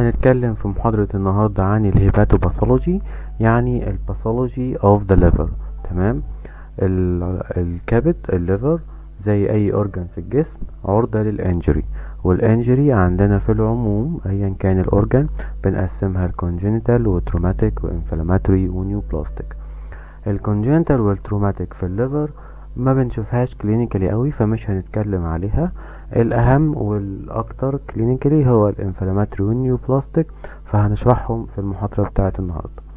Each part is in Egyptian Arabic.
هنتكلم في محاضرة النهاردة عن الهيباتوباثولوجي يعني الباثولوجي اوف ذا liver تمام ال- الكبد الليفر زي اي اورجان في الجسم عرضة للانجري والانجري عندنا في العموم ايا كان الاورجان بنقسمها الكونجينيتال وتروماتيك وانفلاماتوري ونيوبلاستيك الكونجينيتال والتروماتيك في الليفر ما بنشوفهاش كلينيكالي قوي فمش هنتكلم عليها الاهم والاكتر كلينيكالي هو الانفلاماتوري والنيوبلاستيك فهنشرحهم في المحاضرة بتاعة النهاردة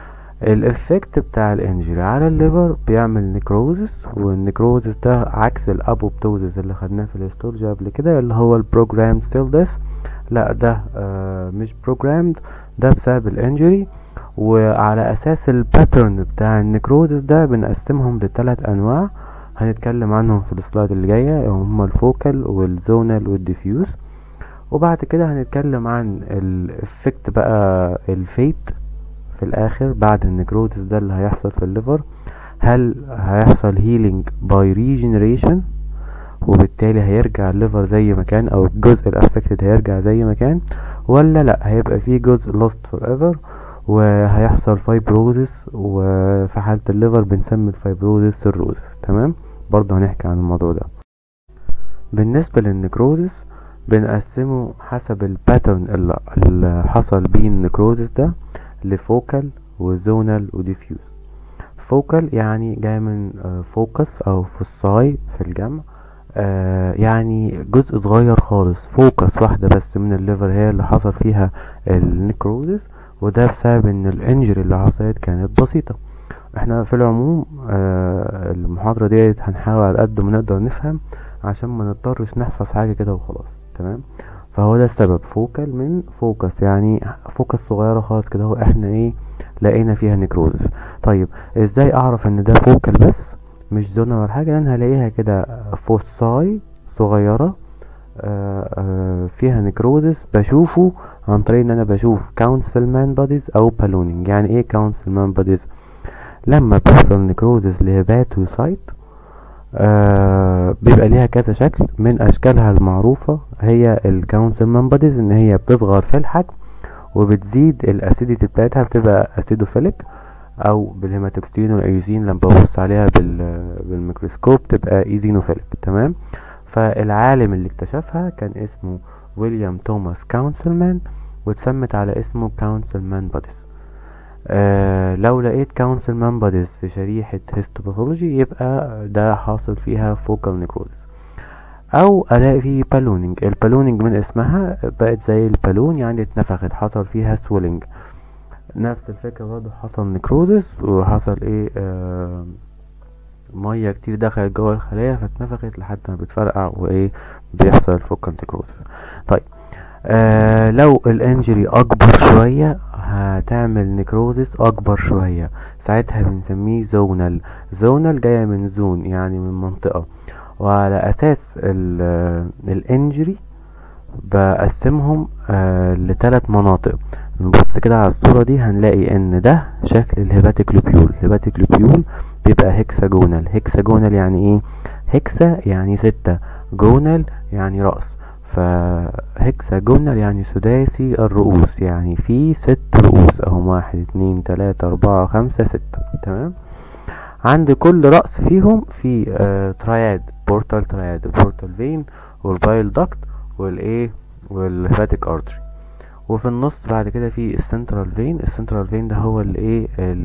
الافكت بتاع الانجري على الليفر بيعمل نيكروزس والنيكروزس ده عكس الابوبتوزس اللي خدناه في الهيستولوجي قبل كده اللي هو البروجرام ستيل ديث لا ده آه مش بروجرامد ده بسبب الانجري وعلى اساس الباترن بتاع النيكروزس ده بنقسمهم لثلاث انواع هنتكلم عنهم في السلايد اللي جايه هما الفوكال والزونال والديفيوز وبعد كده هنتكلم عن الافكت بقى الفيت في الاخر بعد النكروتس ده اللي هيحصل في الليفر هل هيحصل هيلينج باي ريجنريشن وبالتالي هيرجع الليفر زي ما كان او الجزء الافكتد هيرجع زي ما كان ولا لا هيبقى فيه جزء lost forever وهيحصل فايبروزس وفي حالة الليفر بنسمي الفايبروزس سيروزس تمام برضه هنحكي عن الموضوع ده بالنسبة للنكروزس بنقسمه حسب الباترن اللي, اللي حصل بيه النكروزس ده لفوكال وزونال وديفيوز فوكال يعني جاي من فوكس او فوساي في الجمع آه يعني جزء صغير خالص فوكس واحدة بس من الليفر هي اللي حصل فيها النكروزس وده بسبب ان الانجري اللي حصلت كانت بسيطة احنا في العموم آه المحاضرة ديت هنحاول على قد ما نقدر نفهم عشان ما نضطرش نحفظ حاجة كده وخلاص تمام فهو ده السبب فوكال من فوكس يعني فوكس صغيرة خالص كده هو احنا ايه لقينا فيها نيكروزس طيب ازاي اعرف ان ده فوكال بس مش زونة ولا حاجة لان هلاقيها كده فوساي صغيرة آآ آآ فيها نيكروزس بشوفه عن طريق ان انا بشوف كونسل مان بوديز او بالونينج يعني ايه كونسل مان بوديز لما بيحصل نيكروزس لهيباتوسايت آه بيبقى ليها كذا شكل من اشكالها المعروفة هي الكونسل مان بوديز ان هي بتصغر في الحجم وبتزيد الاسيديتي بتاعتها بتبقى اسيدوفيليك او بالهيماتوكسين والايوزين لما ببص عليها بالميكروسكوب تبقى ايزينوفيليك تمام فالعالم اللي اكتشفها كان اسمه ويليام توماس كونسلمان واتسمت على اسمه كونسلمان بوديز آه لو لقيت كونسلمان بوديز في شريحة هيستوباثولوجي يبقى ده حاصل فيها فوكال نيكروزس او الاقي فيه بالونينج البالونينج من اسمها بقت زي البالون يعني اتنفخت حصل فيها سويلنج نفس الفكرة برضه حصل نيكروزس وحصل ايه آه مية كتير دخلت جوه الخلايا فاتنفخت لحد ما بتفرقع وايه بيحصل فوكال نيكروزس طيب آه لو الانجري اكبر شوية هتعمل نيكروزس اكبر شوية ساعتها بنسميه زونال زونال جاية من زون يعني من منطقة وعلى اساس الانجري بقسمهم آه لثلاث مناطق نبص كده على الصورة دي هنلاقي ان ده شكل الهيباتيك لوبيول الهيباتيك لوبيول بيبقى هيكساجونال هيكساجونال يعني ايه هيكسا يعني ستة جونال يعني رأس فهيكساجونال يعني سداسي الرؤوس يعني في ست رؤوس اهم واحد اتنين تلاتة اربعة خمسة ستة تمام عند كل رأس فيهم في آه تراياد بورتال تراياد البورتال فين والبايل داكت والايه والهيباتيك ارتري وفي النص بعد كده في السنترال فين السنترال فين ده هو اللي ايه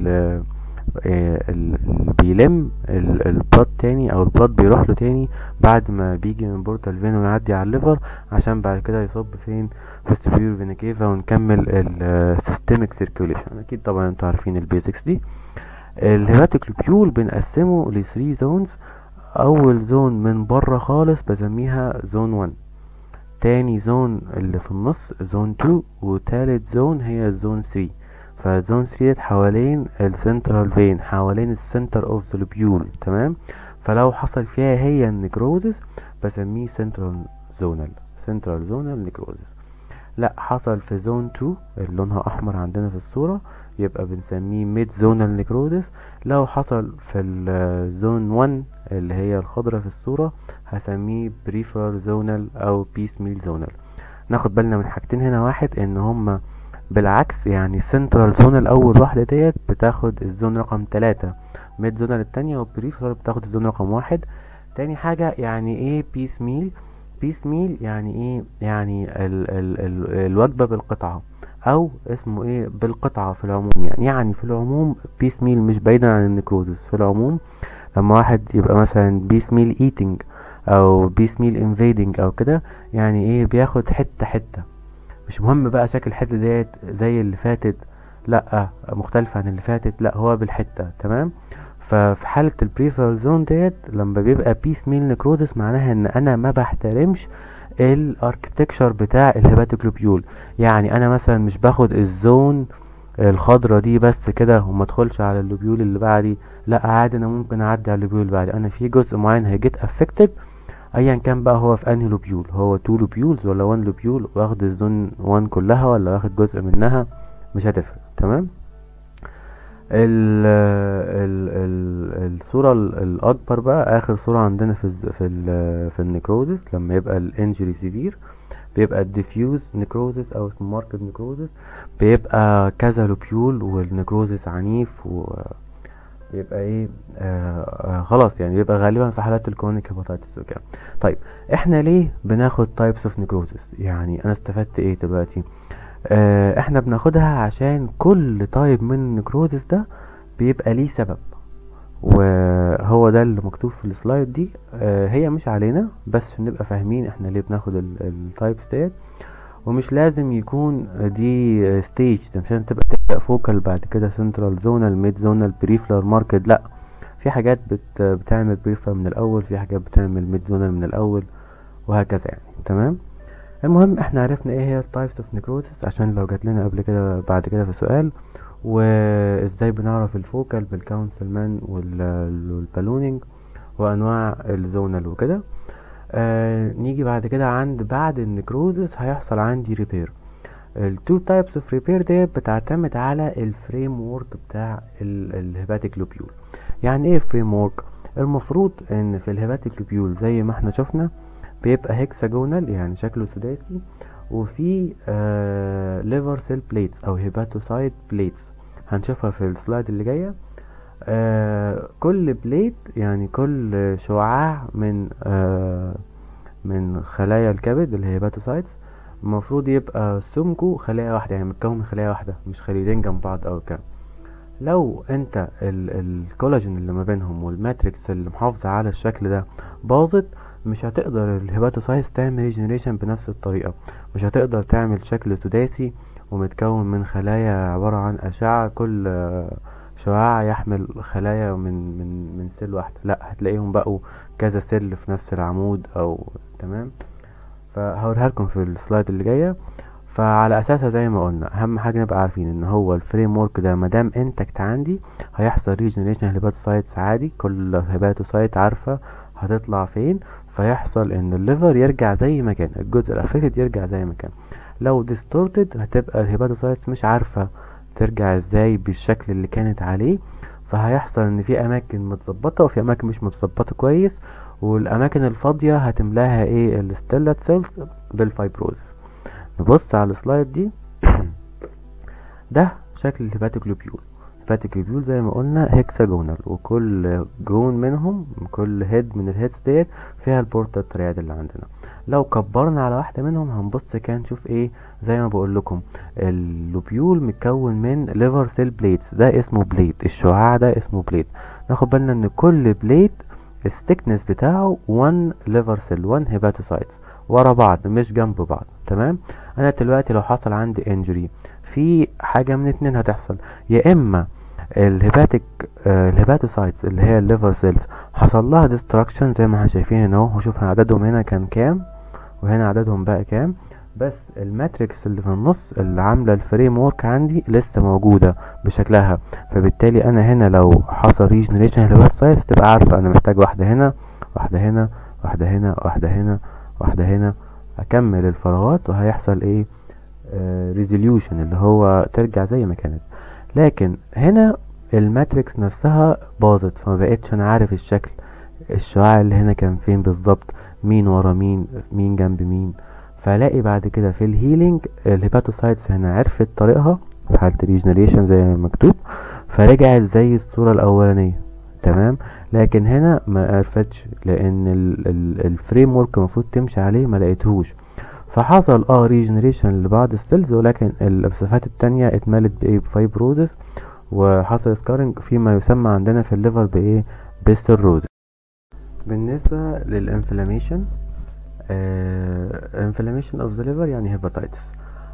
اللي بيلم البلاد تاني او البلاد بيروح له تاني بعد ما بيجي من بورتال فين ويعدي على الليفر عشان بعد كده يصب فين في السبيور فينا كيفا ونكمل السيستميك سيركيوليشن اكيد طبعا انتوا عارفين البيزكس دي الهيباتيك لوبيول بنقسمه ل 3 زونز اول زون من بره خالص بسميها زون 1 تاني زون اللي في النص زون 2 وتالت زون هي زون 3 فزون 3 حوالين السنترال فين حوالين السنتر اوف ذا لوبيول تمام فلو حصل فيها هي النكروزس بسميه سنترال زونال سنترال زونال نكروزس لا حصل في زون 2 اللي لونها احمر عندنا في الصورة يبقى بنسميه ميد زونال نكروزس لو حصل في الزون 1 اللي هي الخضرة في الصورة هسميه بريفرال زونال او بيس ميل زونال ناخد بالنا من حاجتين هنا واحد ان هما بالعكس يعني سنترال زون الاول واحدة ديت بتاخد الزون رقم تلاتة ميد زون التانية والبريفرال بتاخد الزون رقم واحد تاني حاجة يعني ايه بيس ميل بيس ميل يعني ايه يعني ال ال ال الوجبة بالقطعة او اسمه ايه بالقطعة في العموم يعني يعني في العموم بيس ميل مش بعيدا عن النكروزس في العموم لما واحد يبقى مثلا بيس ميل ايتنج او بيس ميل انفيدنج او كده يعني ايه بياخد حتة حتة مش مهم بقى شكل الحتة ديت زي اللي فاتت لا مختلفة عن اللي فاتت لا هو بالحتة تمام ففي حالة البريفرال زون ديت لما بيبقى بيس ميل نكروزس معناها ان انا ما بحترمش الاركتكشر بتاع الهيباتوجلوبيول يعني انا مثلا مش باخد الزون الخضرة دي بس كده وما ادخلش على اللوبيول اللي بعدي لا عادي انا ممكن اعدي على اللوبيول اللي بعدي انا في جزء معين هيجيت افكتد ايا كان بقى هو في انهي لوبيول هو 2 لوبيولز ولا 1 لوبيول واخد الزون 1 كلها ولا واخد جزء منها مش هتفرق تمام ال ال ال الصورة ال- الأكبر بقى آخر صورة عندنا في الز- في ال في النكروزس لما يبقى الانجري سيفير بيبقى الديفيوز نكروزس أو اسمه ماركت نكروزس بيبقى كذا لوبيول والنكروزس عنيف و بيبقى ايه آه آه خلاص يعني بيبقى غالبا في حالات الكرونيك هيباتيتس وكده طيب احنا ليه بناخد تايبس اوف نكروزس يعني انا استفدت ايه دلوقتي آه احنا بناخدها عشان كل تايب من النكروزس ده بيبقى ليه سبب وهو ده اللي مكتوب في السلايد دي آه هي مش علينا بس عشان نبقى فاهمين احنا ليه بناخد التايبس ديت ومش لازم يكون دي ستيج ده مش لازم تبقى تبدأ فوكال بعد كده سنترال زونال ميد زونال بريفلر ماركت لا في حاجات بت بتعمل بريفلر من الاول في حاجات بتعمل ميد زونال من الاول وهكذا يعني تمام المهم احنا عرفنا ايه هي التايبس اوف نيكروزس عشان لو جات لنا قبل كده بعد كده في سؤال وازاي بنعرف الفوكال بالكونسل مان والبالونينج وانواع الزونال وكده آه نيجي بعد كده عند بعد النكروزس هيحصل عندي ريبير التو تايبس اوف ريبير ديت بتعتمد على الفريم وورك بتاع الهيباتيك لوبيول يعني ايه فريم وورك المفروض ان في الهيباتيك لوبيول زي ما احنا شفنا بيبقى هيكساجونال يعني شكله سداسي وفي آه ليفر سيل بليتس او هيباتوسايت بليتس هنشوفها في السلايد اللي جايه آه كل بليت يعني كل شعاع من آه من خلايا الكبد اللي هي هيباتوسايتس المفروض يبقى سمكه خلايا واحدة يعني متكون من خلايا واحدة مش خليتين جنب بعض او كده لو انت ال الكولاجين اللي ما بينهم والماتريكس اللي محافظة على الشكل ده باظت مش هتقدر الهيباتوسايتس تعمل ريجنريشن بنفس الطريقة مش هتقدر تعمل شكل سداسي ومتكون من خلايا عبارة عن أشعة كل شعاع يحمل خلايا من من من سيل واحدة لا هتلاقيهم بقوا كذا سيل في نفس العمود او تمام فهوريها لكم في السلايد اللي جايه فعلى اساسها زي ما قلنا اهم حاجه نبقى عارفين ان هو الفريم ورك ده مادام انتكت عندي هيحصل ريجنريشن هيباتوسايتس عادي كل هيباتوسايت عارفه هتطلع فين فيحصل ان الليفر يرجع زي ما كان الجزء الافكتد يرجع زي ما كان لو ديستورتد هتبقى الهيباتوسايتس مش عارفه ترجع ازاي بالشكل اللي كانت عليه فهيحصل ان في اماكن متظبطه وفي اماكن مش متظبطه كويس والاماكن الفاضيه هتملاها ايه الستيلات سيلز بالفايبروز نبص على السلايد دي ده شكل الهيباتيك لوبيول الهيباتيك لوبيول زي ما قلنا هيكساجونال وكل جون منهم كل هيد من الهيدز ديت فيها البورتا ترياد اللي عندنا لو كبرنا على واحده منهم هنبص كده نشوف ايه زي ما بقول لكم اللوبيول متكون من ليفر سيل بليتس ده اسمه بليت الشعاع ده اسمه بليت ناخد بالنا ان كل بليت الثيكنس بتاعه 1 ليفر سيل 1 هيباتوسايتس ورا بعض مش جنب بعض تمام انا دلوقتي لو حصل عندي انجري في حاجه من اتنين هتحصل يا اما الهيباتيك آه الهيباتوسايتس اللي هي الليفر سيلز حصل لها ديستراكشن زي ما احنا شايفين هنا اهو شوف عددهم هنا كان كام وهنا عددهم بقى كام بس الماتريكس اللي في النص اللي عامله الفريم ورك عندي لسه موجوده بشكلها فبالتالي انا هنا لو حصل ريجنريشن للويب سايت تبقى عارفه انا محتاج واحده هنا واحده هنا واحده هنا واحده هنا واحده هنا اكمل الفراغات وهيحصل ايه ريزوليوشن اللي هو ترجع زي ما كانت لكن هنا الماتريكس نفسها باظت فما بقتش انا عارف الشكل الشعاع اللي هنا كان فين بالظبط مين ورا مين مين جنب مين فلاقي بعد كده في الهيلينج الهيباتوسايتس هنا عرفت طريقها في حالة الريجنريشن زي ما مكتوب فرجعت زي الصورة الأولانية تمام لكن هنا ما عرفتش لأن الفريم ورك المفروض تمشي عليه ما لقيتهوش فحصل اه ريجنريشن لبعض السيلز ولكن الصفات التانية اتملت بايه بفايبروزس وحصل سكارنج فيما يسمى عندنا في الليفر بايه بالسيروزس بالنسبة للانفلاميشن انفلاميشن اوف ذا ليفر يعني هيباتيتس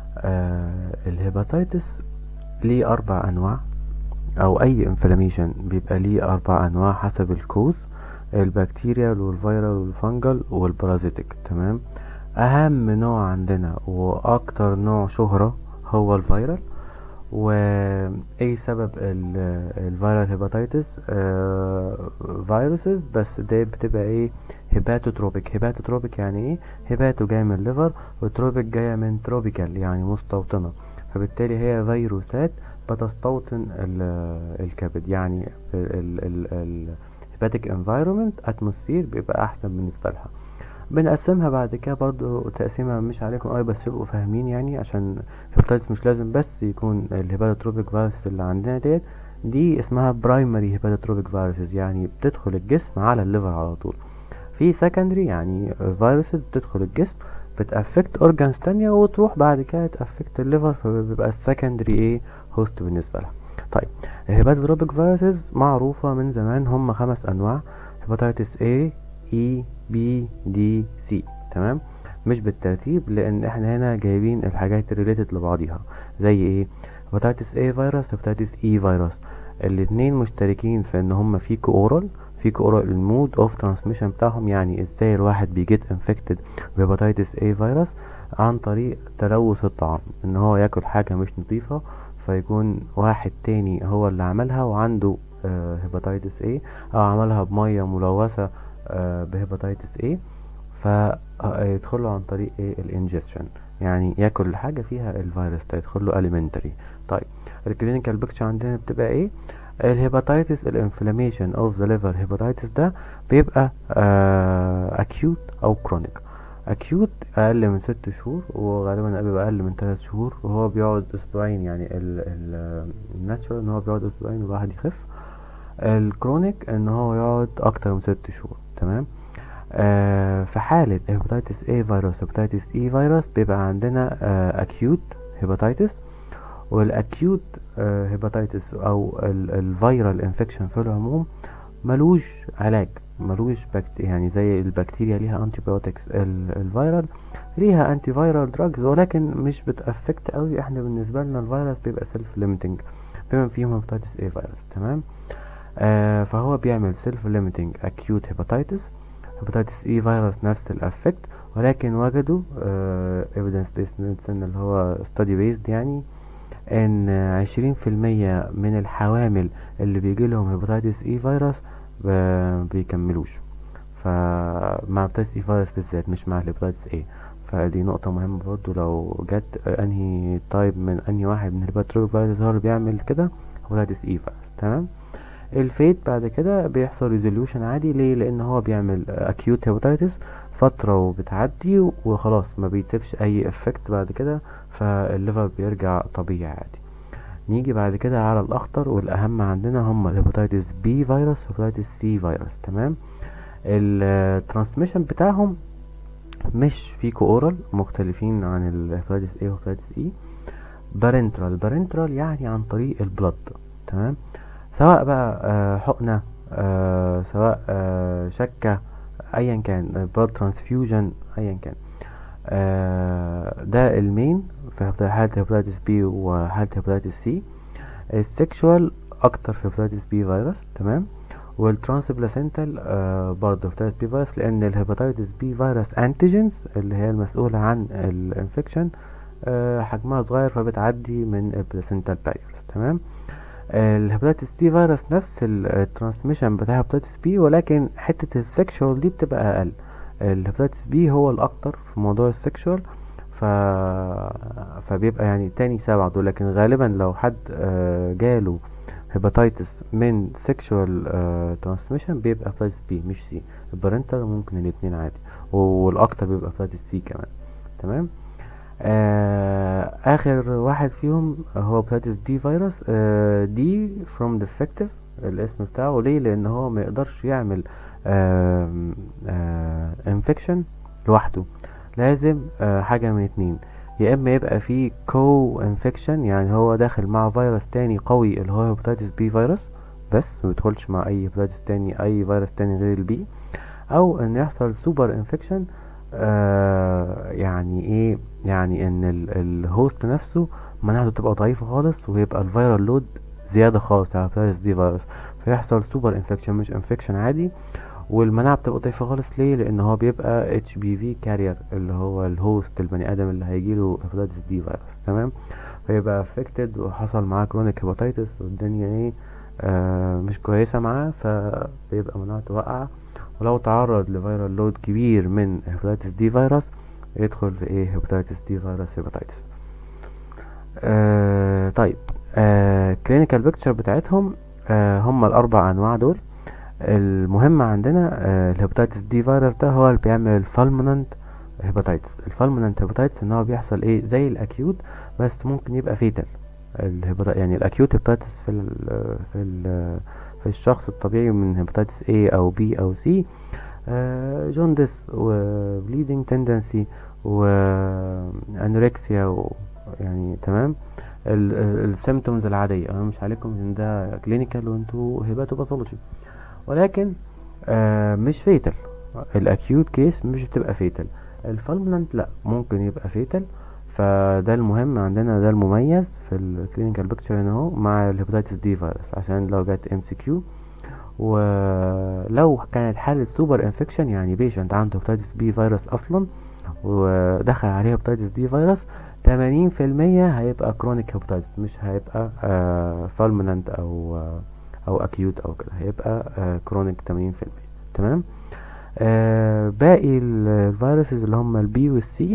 الهيباتيتس ليه اربع انواع او اي انفلاميشن بيبقى ليه اربع انواع حسب الكوز البكتيريا والفيرال والفنجل والبارازيتك تمام اهم نوع عندنا واكتر نوع شهرة هو الفيرال وايه سبب الفيرال هيباتيتس فيروسز بس ده بتبقى ايه هيباتوتروبيك هيباتوتروبيك يعني ايه هيباتو جاي من الليفر وتروبيك جايه من تروبيكال يعني مستوطنه فبالتالي هي فيروسات بتستوطن الكبد يعني الهيباتيك انفايرومنت اتموسفير بيبقى احسن بالنسبه لها بنقسمها بعد كده برضو تقسيمها مش عليكم قوي بس تبقوا فاهمين يعني عشان الهيباتيتس مش لازم بس يكون الهيباتوتروبيك فيروس اللي عندنا ديت دي اسمها برايمري هيباتوتروبيك فيروسز يعني بتدخل الجسم على الليفر على طول في سكندري يعني فيروسز بتدخل الجسم بتأفكت اورجانز تانية وتروح بعد كده تأفكت الليفر فبيبقى السكندري ايه هوست بالنسبة لها طيب الهيباتوتروبيك فيروسز معروفة من زمان هم خمس انواع هيباتيتس A E B D C تمام مش بالترتيب لان احنا هنا جايبين الحاجات الريليتد لبعضيها زي ايه هيباتيتس A فيروس هيباتيتس E فيروس الاتنين مشتركين في ان هم فيكو اورال فيكو اورال المود اوف ترانسميشن بتاعهم يعني ازاي الواحد بيجيت انفكتد بهيباتيتس A فيروس عن طريق تلوث الطعام ان هو ياكل حاجة مش نظيفة فيكون واحد تاني هو اللي عملها وعنده هيباتيتس A او عملها بمية ملوثة بهيباتيتس A فيدخله عن طريق ايه الانجكشن يعني ياكل حاجة فيها الفيروس يدخل له alimentary طيب الكلينيكال بيكتشر عندنا بتبقى ايه الهيباتيتس الانفلاميشن اوف ذا ليفر هيباتيتس ده بيبقى اكيوت او كرونيك اكيوت اقل من ست شهور وغالبا بيبقى اقل من ثلاث شهور وهو بيقعد اسبوعين يعني الناتشورال ان هو بيقعد اسبوعين والواحد يخف الكرونيك ان هو يقعد اكتر من ست شهور تمام آه في حالة هيباتيتس A فيروس هيباتيتس E فيروس بيبقى عندنا آه acute هيباتيتس والاكيوت هيباتيتس او الفيرال انفكشن في العموم ملوش علاج ملوش بكت يعني زي البكتيريا ليها انتي بايوتكس الفيرال ليها انتي فيرال دراجز ولكن مش بتافكت قوي احنا بالنسبه لنا الفيروس بيبقى سيلف ليميتنج بما فيهم هيباتيتس A فيروس تمام آه فهو بيعمل سيلف ليميتنج اكيوت هيباتيتس هيباتيتس اي فيروس نفس الافكت ولكن وجدوا ايفيدنس بيست ميديسن اللي هو ستادي بيزد يعني ان عشرين في المية من الحوامل اللي بيجي لهم هيباتيتس اي فيروس بيكملوش فمع هيباتيتس اي فيروس بالذات مش مع الهيباتيتس اي فدي نقطة مهمة برضو لو جت انهي تايب من انهي واحد من الهيباتيتس فيروس هو اللي بيعمل كده هيباتيتس اي فيروس تمام الفيت بعد كده بيحصل ريزوليوشن عادي ليه لان هو بيعمل اكيوت هيباتيتس فترة وبتعدي وخلاص ما بيسيبش اي افكت بعد كده فالليفر بيرجع طبيعي عادي نيجي بعد كده على الاخطر والاهم عندنا هم الهيباتيتس بي فيروس وهيباتيتس سي فيروس تمام الترانسميشن بتاعهم مش فيكو اورال مختلفين عن الهيباتيتس A وهيباتيتس E بارنترال بارنترال يعني عن طريق البلد تمام سواء بقى آه حقنة آه سواء آه شكة ايا كان بلاد ترانسفيوجن ايا كان ده المين في حالة هيباتيتس بي وحالة هيباتيتس سي السكشوال اكتر في هيباتيتس بي فيروس تمام والترانس بلاسنتال برضه هيباتيتس بي فيروس لان الهيباتيتس بي فيروس انتيجنز اللي هي المسؤولة عن الانفكشن حجمها صغير فبتعدي من البلاسنتال باريرز تمام الهيباتيتس دي فيروس نفس الترانسميشن بتاع هيباتيتس بي ولكن حتة السكشوال دي بتبقى اقل الهيباتيتس بي هو الاكتر في موضوع السكشوال ف... فبيبقى يعني تاني سبعة دول لكن غالبا لو حد جاله هيباتيتس من سكشوال ترانسميشن بيبقى هيباتيتس بي مش سي البارنتال ممكن الاتنين عادي والاكتر بيبقى هيباتيتس سي كمان تمام آه اخر واحد فيهم هو هيباتيتس دي فيروس آه دي فروم ديفكتيف الاسم بتاعه ليه لان هو ما يقدرش يعمل انفكشن لوحده لازم آه حاجه من اتنين يا اما يبقى فيه كو انفكشن يعني هو داخل مع فيروس تاني قوي اللي هو هيباتيتس بي فيروس بس ما يدخلش مع اي هيباتيتس تاني اي فيروس تاني غير البي او ان يحصل سوبر انفكشن آه يعني ايه يعني ان الهوست نفسه مناعته تبقى ضعيفة خالص ويبقى الفيرال لود زيادة خالص على هيباتيتس دي فيروس فيحصل سوبر انفكشن مش انفكشن عادي والمناعة بتبقى ضعيفة خالص ليه لان هو بيبقى اتش بي في كارير اللي هو الهوست البني ادم اللي هيجيله هيباتيتس دي فيروس تمام فيبقى افكتد وحصل معاه كرونيك هيباتيتس والدنيا ايه آه مش كويسة معاه فبيبقى مناعته واقعة ولو تعرض لفيرال لود كبير من هيباتيتس دي فيروس يدخل في ايه هيباتيتس دي فيروس هيباتيتس آه طيب آه كلينيكال بيكتشر بتاعتهم آه هم الاربع انواع دول المهم عندنا آه الهيباتيتس دي فيروس ده هو اللي بيعمل الفالمننت هيباتيتس الفالمننت هيباتيتس ان هو بيحصل ايه زي الاكيوت بس ممكن يبقى فيتال يعني الاكيوت هيباتيتس في ال في ال في الشخص الطبيعي من هيباتيتس A أو B أو C جوندس وبليدنج تندنسي وانوركسيا و يعني تمام السيمتومز العادية انا مش عليكم ان ده كلينيكال وانتوا هيباتو باثولوجي ولكن آه مش فيتال الاكيوت كيس مش بتبقى فيتال الفالمنت لا ممكن يبقى فيتال فده المهم عندنا ده المميز في الكلينيكال بيكتشر هنا اهو مع الهيباتيتس دي فيروس عشان لو جت ام سي كيو ولو كانت حالة سوبر انفكشن يعني بيشنت عنده هيباتيتس بي فيروس اصلا ودخل عليه هيباتيتس دي فيروس 80% هيبقى كرونيك هيباتيتس مش هيبقى آه فالمننت او آه او اكيوت او كده هيبقى آه كرونيك 80% تمام آه باقي الفيروسز اللي هم البي والسي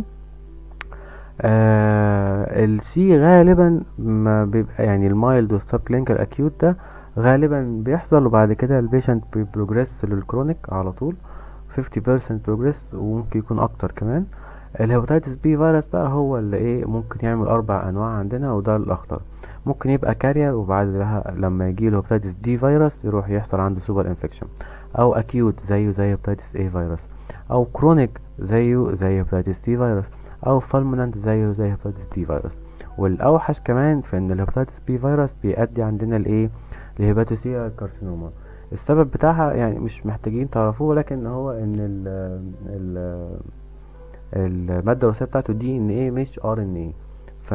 آه السي غالبا ما بيبقى يعني المايلد والسب كلينيكال اكيوت ده غالبا بيحصل وبعد كده البيشنت بيبروجريس للكرونيك على طول 50% بروجريس وممكن يكون اكتر كمان الهيباتيتس بي فيروس بقى هو اللي ايه ممكن يعمل اربع انواع عندنا وده الاخطر ممكن يبقى كارير وبعدها لما يجيله هيباتيتس دي فيروس يروح يحصل عنده سوبر انفكشن او اكيوت زيه زي هيباتيتس اي فيروس او كرونيك زيه زي هيباتيتس تي فيروس او فالمننت زيه زي هيباتيتس دي فيروس والاوحش كمان في ان الهيباتيتس بي فيروس بيؤدي عندنا لايه لهيباتوسيا كارسينوما السبب بتاعها يعني مش محتاجين تعرفوه لكن هو ان ال ال المادة الوراثية بتاعته دي ان ايه مش ار ان ايه ف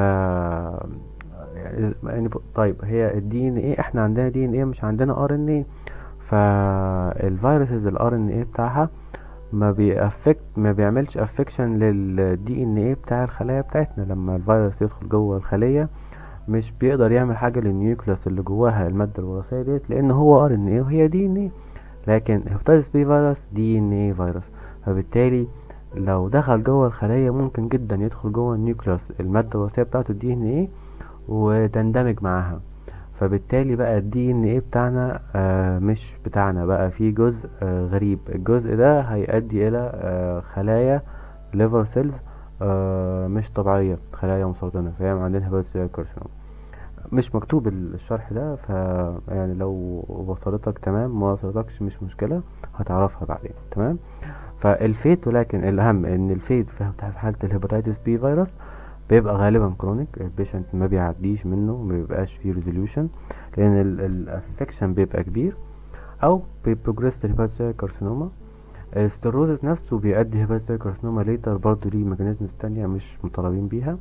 يعني طيب هي الدي ان ايه احنا عندنا دي ان ايه مش عندنا ار ان ايه فالفيروسز الار ان ايه بتاعها ما بيأفكت ما بيعملش افكشن للدي ان ايه بتاع الخلايا بتاعتنا لما الفيروس يدخل جوه الخلية مش بيقدر يعمل حاجة للنيوكليوس اللي جواها المادة الوراثية ديت لان هو ار ان ايه وهي دي ان ايه لكن هيباتيتس بي فيروس دي ان ايه فيروس فبالتالي لو دخل جوه الخلية ممكن جدا يدخل جوه النيوكليوس المادة الوراثية بتاعته الدي ان ايه وتندمج معاها فبالتالي بقى الدي ان ايه بتاعنا آه مش بتاعنا بقى في جزء آه غريب الجزء ده هيؤدي الى آه خلايا ليفر سيلز آه مش طبيعية خلايا مسرطنة فهي عندنا هيباتوسيال كارسينوما مش مكتوب الشرح ده ف يعني لو وصلتك تمام ما وصلتكش مش مشكلة هتعرفها بعدين تمام فالفيت ولكن الاهم ان الفيت في حالة الهيباتيتس بي فيروس بيبقى غالبا كرونيك البيشنت ما بيعديش منه ما بيبقاش فيه ريزوليوشن لان الافكشن بيبقى كبير او بيبروجريس لهيباتوسيال كارسينوما الستيروزس نفسه بيؤدي هيباتوسيال كارسينوما ليتر برضه ليه ميكانيزمز تانية مش مطالبين بيها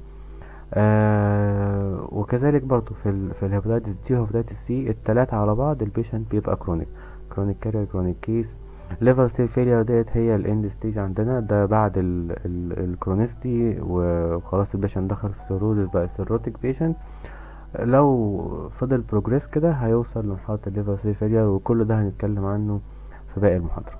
آه وكذلك برضو في ال في الهيباتيتس دي وهيباتيتس سي التلاتة على بعض البيشنت بيبقى كرونيك كرونيك كارير كرونيك كيس ليفر سيل فيلير ديت هي الاند ستيج عندنا ده بعد ال ال الكرونيستي وخلاص البيشنت دخل في سيروزس بقى سيروتيك بيشنت لو فضل بروجريس كده هيوصل لمرحلة الليفر سيل فيلير وكل ده هنتكلم عنه في باقي المحاضرة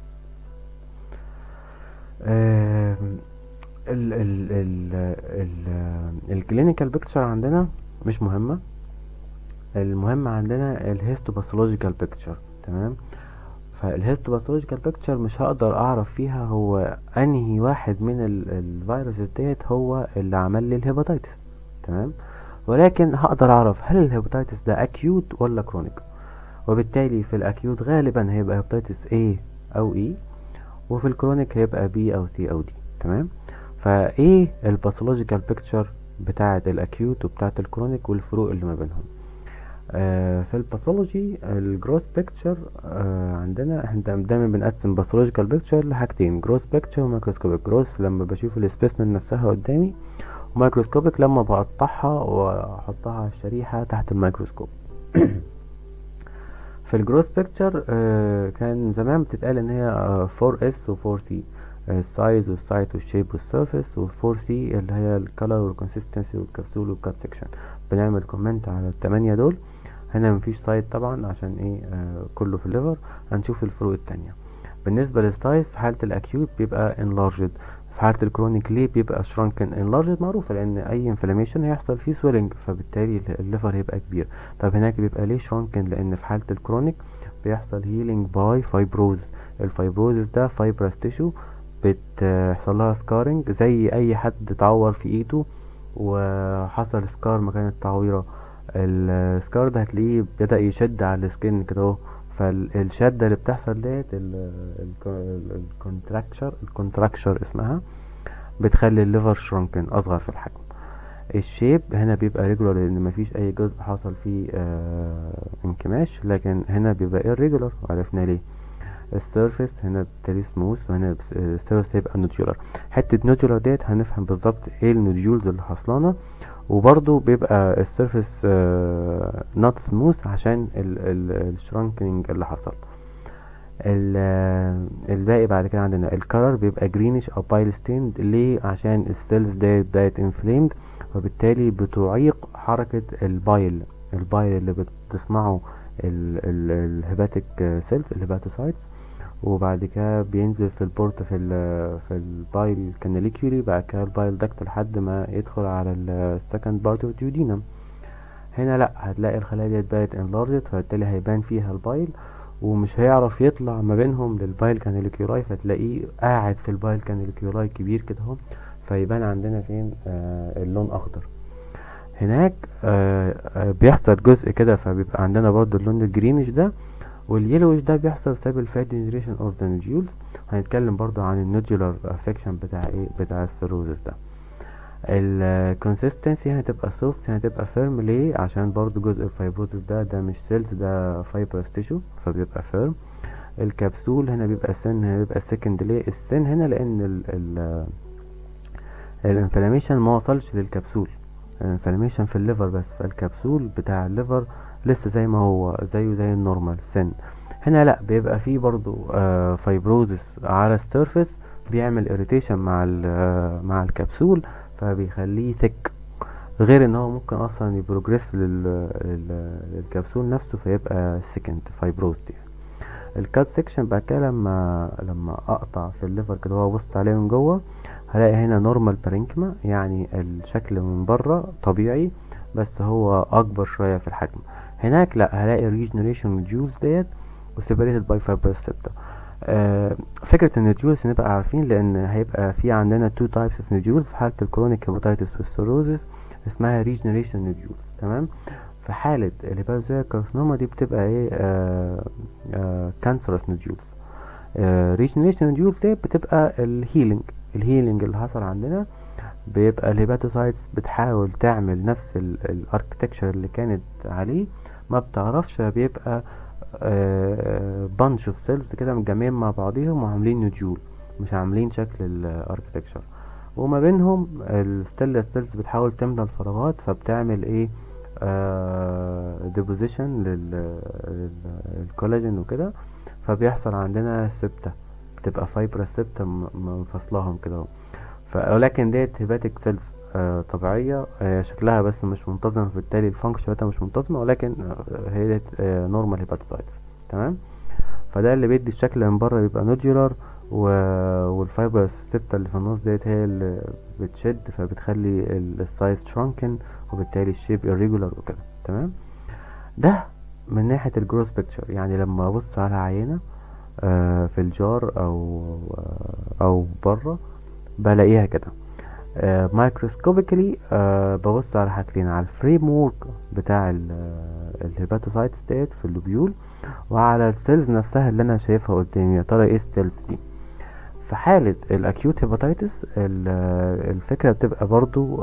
آه ال ال ال ال الكلينيكال بيكتشر عندنا مش مهمة المهم عندنا الهيستوباثولوجيكال بيكتشر تمام فالهيستوباثولوجيكال بيكتشر مش هقدر اعرف فيها هو انهي واحد من الفيروسز ديت هو اللي عمل لي الهيباتيتس تمام ولكن هقدر اعرف هل الهيباتيتس ده اكيوت ولا كرونيك وبالتالي في الاكيوت غالبا هيبقى هيباتيتس A او E وفي الكرونيك هيبقى B او C او D تمام فايه الباثولوجيكال بيكتشر بتاعه الاكيوت وبتاعه الكرونيك والفروق اللي ما بينهم آه في الباثولوجي الجروس بيكتشر آه عندنا احنا دايما بنقسم باثولوجيكال بيكتشر لحاجتين جروس بيكتشر ومايكروسكوبيك جروس لما بشوف السبيسمن نفسها قدامي ومايكروسكوبيك لما بقطعها واحطها على الشريحة تحت الميكروسكوب في الجروس بيكتشر آه كان زمان بتتقال ان هي 4 اس و 4 سي السايز والسايت والشيب والسيرفيس وال4 سي اللي هي الكالر والكونسيستنسي والكبسول والكات سيكشن بنعمل كومنت على التمانية دول هنا مفيش سايت طبعا عشان ايه آه كله في الليفر هنشوف الفروق التانية بالنسبة للسايز في حالة الاكيوت بيبقى enlarged في حالة الكرونيك ليه بيبقى shrunken enlarged معروفة لان اي inflammation هيحصل فيه swelling فبالتالي الليفر هيبقى كبير طب هناك بيبقى ليه shrunken لان في حالة الكرونيك بيحصل healing by fibrosis الفايبروزس ده fibrous tissue بتحصل لها سكارنج زي اي حد اتعور في ايده وحصل سكار مكان التعويرة السكار ده هتلاقيه بدأ يشد على السكين كده اهو فالشدة اللي بتحصل ديت الكونتراكشر الكونتراكشر اسمها بتخلي الليفر شرونكن اصغر في الحجم الشيب هنا بيبقى ريجولار لان مفيش اي جزء حصل فيه آه انكماش لكن هنا بيبقى irregular وعرفنا ليه السيرفيس هنا بالتالي سموث وهنا السيرفيس هيبقى نوديولار حتة نوديولار ديت هنفهم بالظبط ايه النوديولز اللي حصلانة وبرضو بيبقى السيرفيس نوت سموث عشان الشرانكينج اللي حصل الباقي بعد كده عندنا الكلر بيبقى جرينيش او بايل ستيند ليه عشان السيلز ديت بدأت انفليمد وبالتالي بتعيق حركة البايل البايل اللي بتصنعه الهيباتيك سيلز الهيباتوسايتس وبعد كده بينزل في البورت في ال في البايل كاناليكيولي بعد كده البايل داكت لحد ما يدخل على السكند بارت اوف ديودينم هنا لا هتلاقي الخلايا ديت بقت انلارجت فبالتالي هيبان فيها البايل ومش هيعرف يطلع ما بينهم للبايل كاناليكيولاي فتلاقيه قاعد في البايل كاناليكيولاي كبير كده اهو فيبان عندنا فين آه اللون اخضر هناك آه آه بيحصل جزء كده فبيبقى عندنا برضو اللون الجرينش ده واليلوش ده بيحصل بسبب الفات جنريشن اوف ذا نوديولز هنتكلم برضو عن النودولار افكشن بتاع ايه بتاع السيروزس ده الكونسيستنسي هتبقى سوفت هتبقى فيرم ليه عشان برضو جزء الفايبروزس ده ده مش سيلز ده فايبرس تيشو فبيبقى فيرم الكبسول هنا بيبقى سن هنا بيبقى سكند ليه السن هنا لان ال ال الانفلاميشن ما وصلش للكبسول الانفلاميشن في الليفر بس فالكبسول بتاع الليفر لسه زي ما هو زيه زي النورمال سن هنا لا بيبقى فيه برضو آه فايبروزس على السيرفيس بيعمل اريتيشن مع مع الكبسول فبيخليه ثك غير ان هو ممكن اصلا يبروجريس للكبسول نفسه فيبقى سكند فايبروز دي الكات سيكشن بعد كده لما لما اقطع في الليفر كده هو بص عليه من جوه هلاقي هنا نورمال بارينكما يعني الشكل من بره طبيعي بس هو اكبر شويه في الحجم هناك لا هلاقي ريجنريشن نوديولز ديت وسيبريتد باي فايبرس سيبتا آه فكرة النوديولز نبقى عارفين لان هيبقى في عندنا تو تايبس اوف نوديولز في حالة الكرونيك هيباتيتس والسيروزس اسمها ريجنريشن نوديولز تمام في حالة الهيباتوزيا كارسينوما دي بتبقى ايه كانسرس نوديولز ريجنريشن نوديولز دي بتبقى الهيلينج الهيلينج اللي حصل عندنا بيبقى الهيباتوسايتس بتحاول تعمل نفس الاركتكشر اللي كانت عليه ما بتعرفش بيبقى بانش اوف سيلز كده متجمعين مع بعضيهم وعاملين نوديول مش عاملين شكل الاركتكشر وما بينهم الستيل سيلز بتحاول تملى الفراغات فبتعمل ايه ديبوزيشن للكولاجين وكده فبيحصل عندنا سبتة بتبقى فايبرس سبتة منفصلاهم كده ولكن ديت هيباتيك سيلز آه طبيعية آه شكلها بس مش منتظم فبالتالي الفانكشن بتاعتها مش منتظمة ولكن آه هي ديت نورمال هيباتوسايتس تمام فده اللي بيدي الشكل من بره بيبقى نوديولار والفايبرس سيبتا اللي في النص ديت هي اللي بتشد فبتخلي السايز شرانكن وبالتالي الشيب irregular وكده تمام ده من ناحية الجروس بيكتشر يعني لما ابص على عينة آه في الجار او او بره بلاقيها كده مايكروسكوبيكالي ببص على حاجتين على الفريم وورك بتاع الهيباتوسايتس ديت في اللوبيول وعلى السيلز نفسها اللي انا شايفها قدامي يا ترى ايه السيلز دي في حالة الاكيوت هيباتيتس الفكرة بتبقى برضو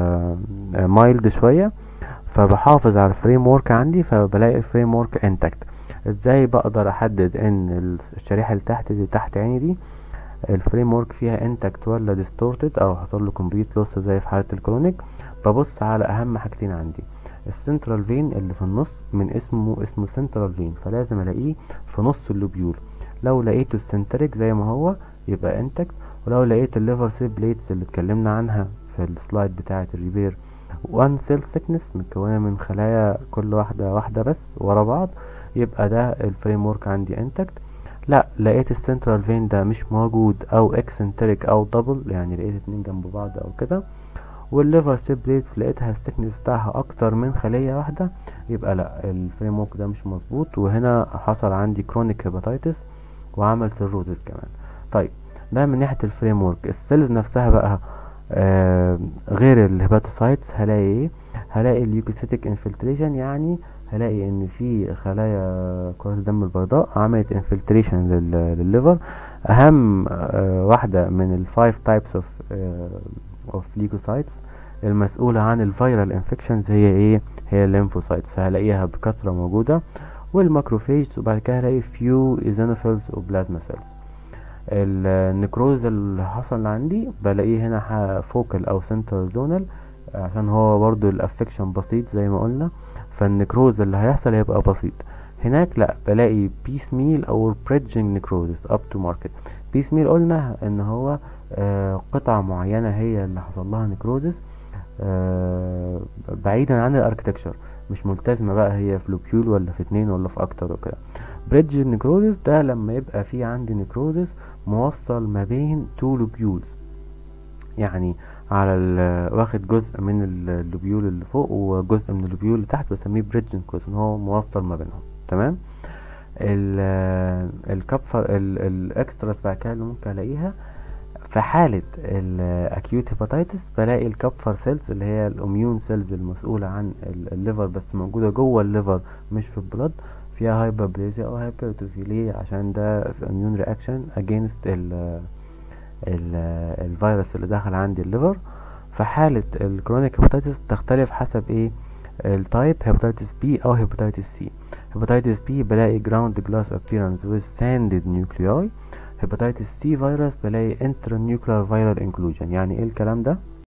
مايلد شوية فبحافظ على الفريم وورك عندي فبلاقي الفريم وورك انتكت ازاي بقدر احدد ان الشريحة اللي تحت دي تحت عيني دي الفريم ورك فيها انتكت ولا ديستورتد او حصل له كومبليت لوس زي في حالة الكرونيك ببص على اهم حاجتين عندي السنترال فين اللي في النص من اسمه اسمه سنترال فين فلازم الاقيه في نص اللوبيول لو لقيته السنتريك زي ما هو يبقى انتكت ولو لقيت الليفر سيل بليتس اللي اتكلمنا عنها في السلايد بتاعة الريبير وان سيل سيكنس متكونة من خلايا كل واحدة واحدة بس ورا بعض يبقى ده الفريم ورك عندي انتكت لا لقيت السنترال فين ده مش موجود او اكسنتريك او دبل يعني لقيت اتنين جنب بعض او كده والليفر سيل بليتس لقيتها السكنس بتاعها اكتر من خلية واحدة يبقى لا الفريم ورك ده مش مظبوط وهنا حصل عندي كرونيك هيباتيتس وعمل سيروزس كمان طيب ده من ناحية الفريم ورك السيلز نفسها بقى آه غير الهيباتوسايتس هلاقي ايه هلاقي اليوكوسيتيك انفلتريشن يعني هلاقي ان في خلايا كرات الدم البيضاء عملت انفلتريشن للليفر اهم آه واحدة من الفايف تايبس اوف اوف ليكوسايتس المسؤولة عن الفيرال انفكشنز هي ايه هي الليمفوسايتس فهلاقيها بكثرة موجودة والماكروفيجز وبعد كده هلاقي فيو ايزينوفيلز وبلازما سيلز النكروز اللي حصل عندي بلاقيه هنا فوكال او سنترال زونال عشان هو برضو الافكشن بسيط زي ما قلنا فالنكروز اللي هيحصل هيبقى بسيط هناك لا بلاقي بيس ميل او بريدجنج نكروزس اب تو ماركت بيس ميل قلنا ان هو آه قطعة معينة هي اللي حصل لها نكروزس آه بعيدا عن الاركتكشر مش ملتزمة بقى هي في لوبيول ولا في اتنين ولا في اكتر وكده بريدج نكروزس ده لما يبقى في عندي نكروزس موصل ما بين تو لوبيولز يعني على واخد جزء من اللوبيول اللي فوق وجزء من اللوبيول اللي تحت بسميه بريدج نكروزس ان هو موصل ما بينهم تمام الكبفر الاكستراس بعد كده اللي ممكن الاقيها في حالة الاكيوت هيباتيتس بلاقي الكبفر سيلز اللي هي الاميون سيلز المسؤولة عن الليفر بس موجودة جوه الليفر مش في البلد فيها هايبربليزيا او هايبرتروفي ليه عشان ده في اميون رياكشن اجينست ال الفيروس اللي دخل عندي الليفر في حالة الكرونيك هيباتيتس بتختلف حسب ايه التايب هيباتيتس بي او هيباتيتس سي هيباتيتس بي بلاقي جراوند جلاس appearance with sanded nuclei هيباتيتس سي فيروس بلاقي intranuclear viral inclusion يعني ايه الكلام ده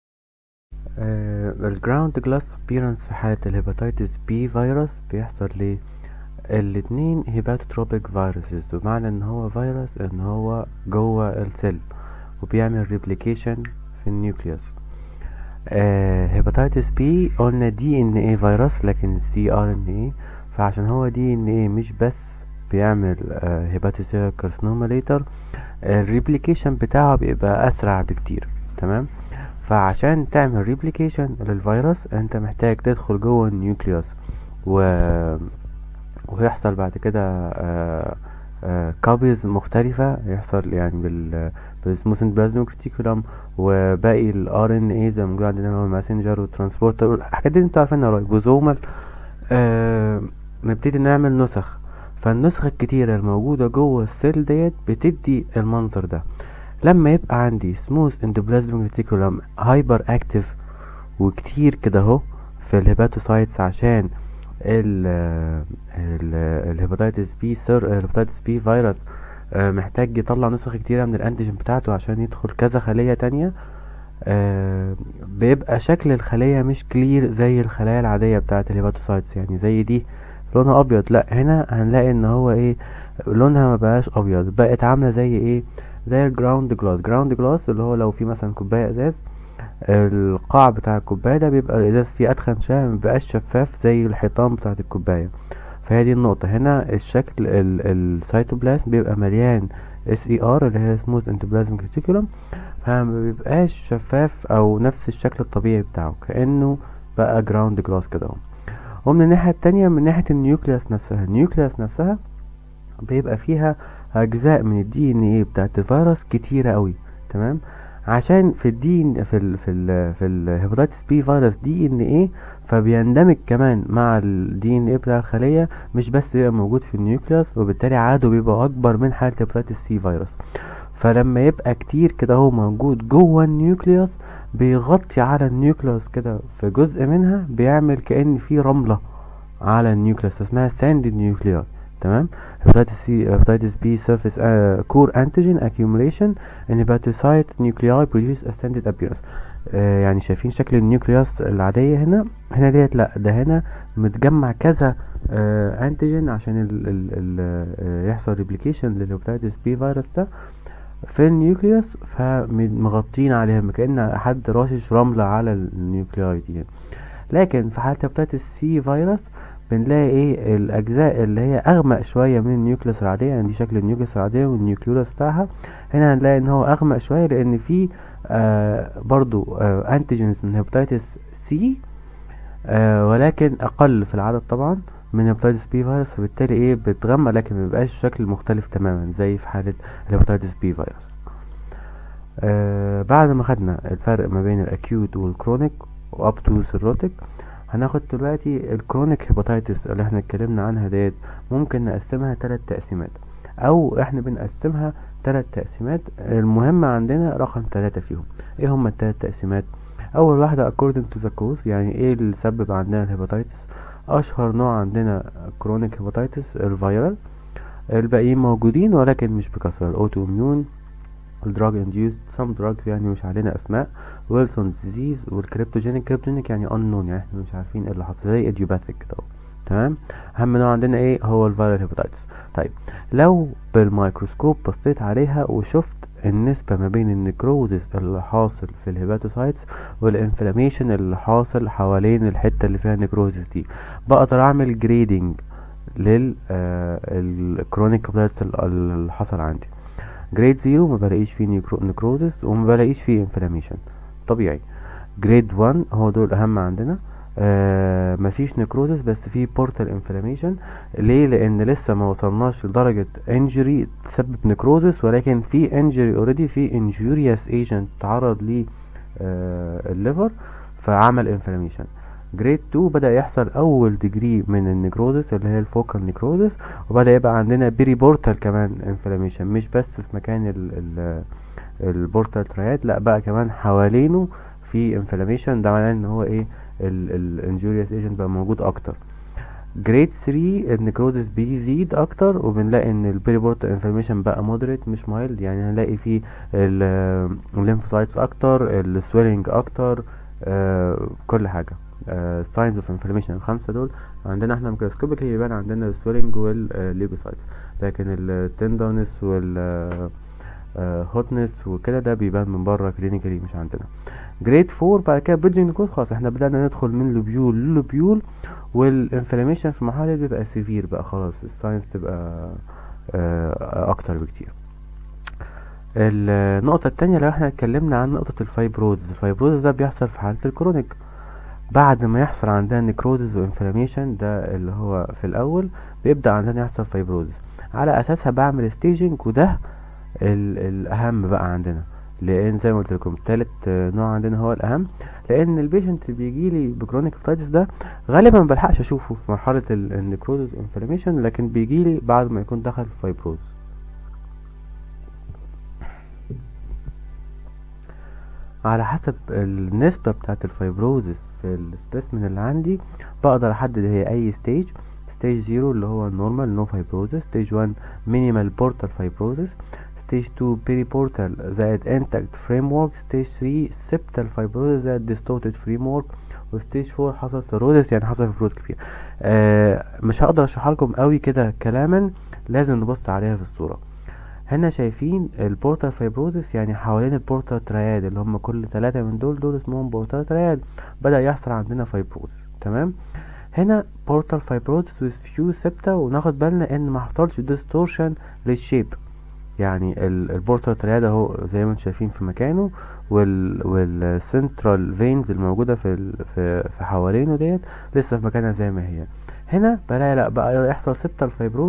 الجراوند جلاس appearance في حالة الهيباتيتس بي فيروس بيحصل ليه الاتنين هيباتوتروبيك فيروسز بمعنى ان هو فيروس ان هو جوه السيل وبيعمل ريبليكيشن في النيوكليوس هيباتيتس بي قلنا دي ان ايه فيروس لكن سي ار ان ايه فعشان هو دي ان ايه مش بس بيعمل هيباتوسيلر كارسينوما ليتر الريبليكيشن بتاعه بيبقى اسرع بكتير تمام فعشان تعمل ريبليكيشن للفيروس انت محتاج تدخل جوه النيوكليوس و ويحصل بعد كده كابيز مختلفة يحصل يعني بال بالسموثن بلازميك ريتيكولم وباقي الار ان اي زي ما موجود عندنا هو الماسنجر والترانسبورتر الحاجات دي انتوا عارفينها رايبوزومال آه نبتدي نعمل نسخ فالنسخ الكتيرة الموجودة جوه السيل ديت بتدي المنظر ده لما يبقى عندي سموث اندوبلازميك ريتيكولم هايبر اكتف وكتير كده اهو في الهيباتوسايتس عشان ال الهيباتيتس بي سر الهيباتيتس بي فيروس محتاج يطلع نسخ كتيرة من الانتيجين بتاعته عشان يدخل كذا خلية تانية بيبقى شكل الخلية مش كلير زي الخلايا العادية بتاعة الهيباتوسايتس يعني زي دي لونها ابيض لا هنا هنلاقي ان هو ايه لونها ما بقاش ابيض بقت عاملة زي ايه زي الجراوند جلاس جراوند جلاس اللي هو لو في مثلا كوباية ازاز القاع بتاع الكوباية ده بيبقى الازاز فيه ادخن شوية مبقاش شفاف زي الحيطان بتاعة الكوباية فهي دي النقطة هنا الشكل السيتوبلازم بيبقى مليان اس اي ار اللي هي سموث انتوبلازميك ريتيكولم فما بيبقاش شفاف او نفس الشكل الطبيعي بتاعه كأنه بقى جراوند جلاس كده ومن الناحية التانية من ناحية النيوكليوس نفسها النيوكليوس نفسها بيبقى فيها اجزاء من الدي ان ايه بتاعت الفيروس كتيره قوي تمام عشان في الدي في ال في ال في الهيباتيتس بي فيروس دي ان ايه فبيندمج كمان مع الدي ان ايه بتاع الخليه مش بس بيبقى موجود في النيوكليوس وبالتالي عدده بيبقى اكبر من حاله هيباتيتس سي فيروس فلما يبقى كتير كده هو موجود جوه النيوكليوس بيغطي على النيوكليوس كده في جزء منها بيعمل كأن في رملة على النيوكليوس اسمها ساند نيوكليار تمام hepatitis C hepatitis B surface uh, core antigen accumulation and hepatocyte nuclei produce a sanded appearance آه يعني شايفين شكل النيوكليوس العادية هنا هنا ديت لا ده هنا متجمع كذا آه انتيجين عشان ال ال ال آه يحصل ريبليكيشن للهيباتيتس بي فيروس ده في النيوكليوس فمغطين عليها كأن حد راشش رملة على النيوكلياي دي لكن في حالة هيباتيتس سي فيروس بنلاقي ايه الاجزاء اللي هي اغمق شويه من النيوكليوس العاديه يعني دي شكل النيوكليوس العاديه والنيوكليوس بتاعها هنا هنلاقي ان هو اغمق شويه لان في آه برضو آه انتيجنز من هيباتيتس سي آه ولكن اقل في العدد طبعا من هيباتيتس بي فيروس فبالتالي ايه بتغمق لكن مبيبقاش شكل مختلف تماما زي في حاله الهيباتيتس بي فيروس آه بعد ما خدنا الفرق ما بين الاكيوت والكرونيك واب تو سيروتيك هناخد دلوقتي الكرونيك هيباتيتس اللي احنا اتكلمنا عنها ديت ممكن نقسمها تلات تقسيمات او احنا بنقسمها تلات تقسيمات المهم عندنا رقم تلاتة فيهم ايه هما التلات تقسيمات اول واحدة according to the cause يعني ايه اللي سبب عندنا الهيباتيتس اشهر نوع عندنا كرونيك هيباتيتس الفيرال الباقيين موجودين ولكن مش بكثرة الاوتو اميون الدراج انديوز سم دراجز يعني مش علينا اسماء ويلسون ديزيز والكريبتوجينيك كريبتوجينيك يعني unknown يعني احنا مش عارفين ايه اللي حصل زي ايديوباثيك كده تمام اهم نوع عندنا ايه هو الفيرال هيباتيتس طيب لو بالميكروسكوب بصيت عليها وشفت النسبة ما بين النكروزس اللي حاصل في الهيباتوسايتس والانفلاميشن اللي حاصل حوالين الحتة اللي فيها النكروزس دي بقدر اعمل جريدنج لل الكرونيك هيباتيتس اللي حصل عندي جريد زيرو ما بلاقيش فيه نكروزس وما بلاقيش فيه انفلاميشن طبيعي جريد 1 هو دول اهم عندنا آه مفيش نكروزس بس في بورتال انفلاميشن ليه لان لسه ما وصلناش لدرجه انجري تسبب نكروزس ولكن في انجري اوريدي في انجوريوس ايجنت تعرض ليه آه الليفر فعمل انفلاميشن جريد 2 بدا يحصل اول ديجري من النكروزس اللي هي الفوكال نكروزس وبدا يبقى عندنا بيري بورتال كمان انفلاميشن مش بس في مكان ال ال البورتال ترياد لا بقى كمان حوالينه في انفلاميشن ده معناه ان هو ايه الانجوريوس ايجنت بقى موجود اكتر جريد 3 النكروزس بيزيد اكتر وبنلاقي ان البيري بورتال انفلاميشن بقى مودريت مش مايلد يعني هنلاقي فيه الليمفوسايتس اكتر السويلنج اكتر آه كل حاجه ساينز اوف انفلاميشن الخمسه دول عندنا احنا ميكروسكوبيك يبان عندنا السويلنج والليبوسايتس لكن التندونس وال هوتنس وكده ده بيبان من بره كلينيكالي مش عندنا جريد 4 بعد كده بريدجنج كود خلاص احنا بدأنا ندخل من لوبيول للوبيول والانفلاميشن في المرحله دي بيبقى سيفير بقى خلاص الساينس تبقى اكتر بكتير النقطة التانية لو احنا اتكلمنا عن نقطة الفايبروز الفايبروز ده بيحصل في حالة الكرونيك بعد ما يحصل عندنا نكروزز وانفلاميشن ده اللي هو في الاول بيبدأ عندنا يحصل فايبروز على اساسها بعمل ستيجنج وده الاهم بقى عندنا لان زي ما قلت لكم تالت نوع عندنا هو الاهم لان البيشنت اللي بيجي لي بكرونيك هيباتيتس ده غالبا ما بلحقش اشوفه في مرحله النكروزز انفلاميشن لكن بيجي لي بعد ما يكون دخل في فايبروز على حسب النسبة بتاعت الفايبروزس في السبيسمن اللي عندي بقدر احدد هي اي ستيج ستيج زيرو اللي هو النورمال نو فايبروزس ستيج 1 مينيمال بورتال فايبروزس ستيج 2 بيري بورتال زائد انتاكت فريم ورك ستيج 3 سبتال فايبروزس زائد ديستورتد فريم ورك وستيج 4 حصل سيروزس يعني حصل فايبروز كتير آه مش هقدر اشرحها لكم قوي كده كلاما لازم نبص عليها في الصوره هنا شايفين البورتال فايبروزس يعني حوالين البورتال ترياد اللي هم كل ثلاثة من دول دول اسمهم بورتال ترياد بدأ يحصل عندنا فايبروز تمام هنا بورتال فايبروزس with few septa وناخد بالنا ان ما حصلش ديستورشن للشيب يعني البورتال ترياد اهو زي ما انتم شايفين في مكانه وال والسنترال فينز الموجوده في في, في حوالينه ديت لسه في مكانها زي ما هي هنا بلاقي لا بقى يحصل سبتال فايبروزس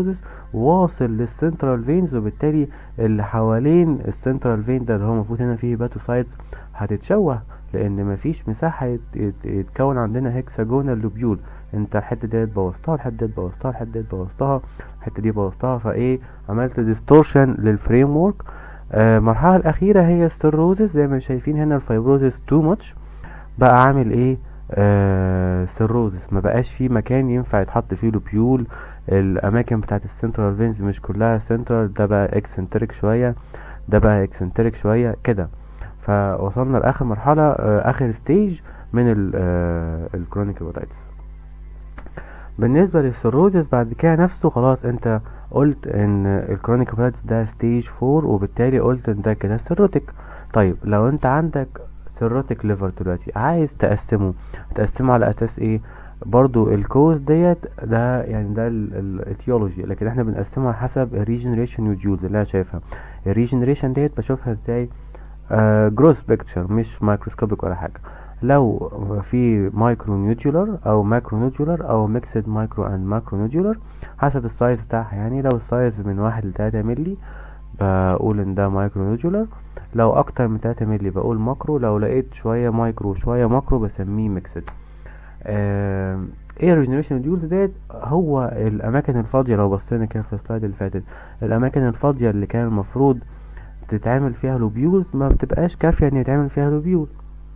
واصل للسنترال فينز وبالتالي اللي حوالين السنترال فين ده اللي هو المفروض هنا فيه هيباتوسايتس هتتشوه لان مفيش مساحه يت- يت- يتكون عندنا هيكساجونال لوبيول انت الحته ديت بوظتها الحته ديت بوظتها الحته ديت بوظتها الحته دي بوظتها فايه عملت ديستورشن للفريم ورك آه المرحله الاخيره هي السيروزس زي ما شايفين هنا الفايبروزس تو ماتش بقى عامل ايه آه سيروزس ما بقاش فيه مكان ينفع يتحط فيه لوبيول الاماكن بتاعت السنترال فينز مش كلها سنترال ده بقى اكسنتريك شويه ده بقى اكسنتريك شويه كده فوصلنا لاخر مرحله آه اخر ستيج من الكرونيك هيباتايتس بالنسبه للسيروزس بعد كده نفسه خلاص انت قلت ان الكرونيك هيباتايتس ده ستيج 4 وبالتالي قلت ان ده كده سيروتيك طيب لو انت عندك سيروتيك ليفر دلوقتي عايز تقسمه تقسمه على اساس ايه برضو الكوز ديت ده يعني ده الايتيولوجي لكن احنا بنقسمها حسب الريجنريشن نوديولز اللي انا شايفها الريجنريشن ديت بشوفها ازاي جروس بيكتشر مش مايكروسكوبيك ولا حاجه لو في مايكرو نودولار او ماكرو نودولار او ميكسد مايكرو اند ماكرو نودولار حسب السايز بتاعها يعني لو السايز من واحد لتلاتة ملي بقول ان ده مايكرو نودولار لو اكتر من تلاتة ملي بقول ماكرو لو لقيت شوية مايكرو وشوية ماكرو بسميه ميكسد آه ايه الريجنريشن نوديولز ديت هو الاماكن الفاضيه لو بصينا كده في السلايد اللي فاتت الاماكن الفاضيه اللي كان المفروض تتعمل فيها لوبيولز ما بتبقاش كافيه ان يتعمل فيها لوبيول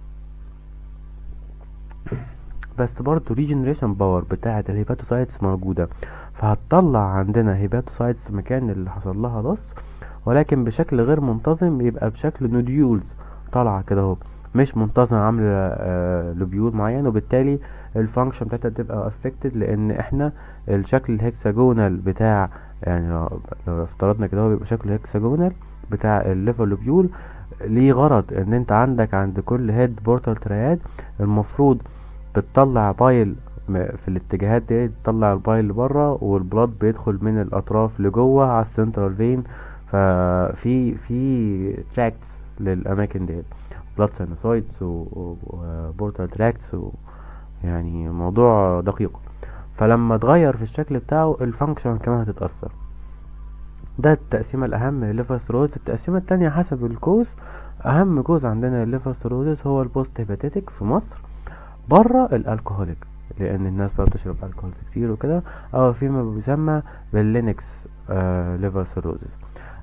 بس برضه ريجنريشن باور بتاعه الهيباتوسايتس موجوده فهتطلع عندنا هيباتوسايتس مكان اللي حصل لها لص ولكن بشكل غير منتظم يبقى بشكل نوديولز طالعه كده اهو مش منتظمه عامله آه لوبيول معين وبالتالي الفانكشن بتاعتها تبقى افكتد لان احنا الشكل الهكساجونال بتاع يعني لو, لو افترضنا كده هو بيبقى شكله هكساجونال بتاع الليفر لوبيول ليه غرض ان انت عندك عند كل هيد بورتال ترياد المفروض بتطلع بايل في الاتجاهات دي تطلع البايل لبره والبلاد بيدخل من الاطراف لجوه على السنترال فين ففي في تراكتس للاماكن ديت بلاد سينوسايتس وبورتال تراكتس يعني موضوع دقيق فلما اتغير في الشكل بتاعه الفانكشن كمان هتتأثر ده التقسيمة الأهم للليفر سيروز التقسيمة التانية حسب الكوز أهم كوز عندنا الليفر سيروزس هو البوست هيباتيتك في مصر بره الالكوهوليك لأن الناس بقى بتشرب الكحول كتير وكده أو فيما بيسمى باللينكس آه ليفر سيروزس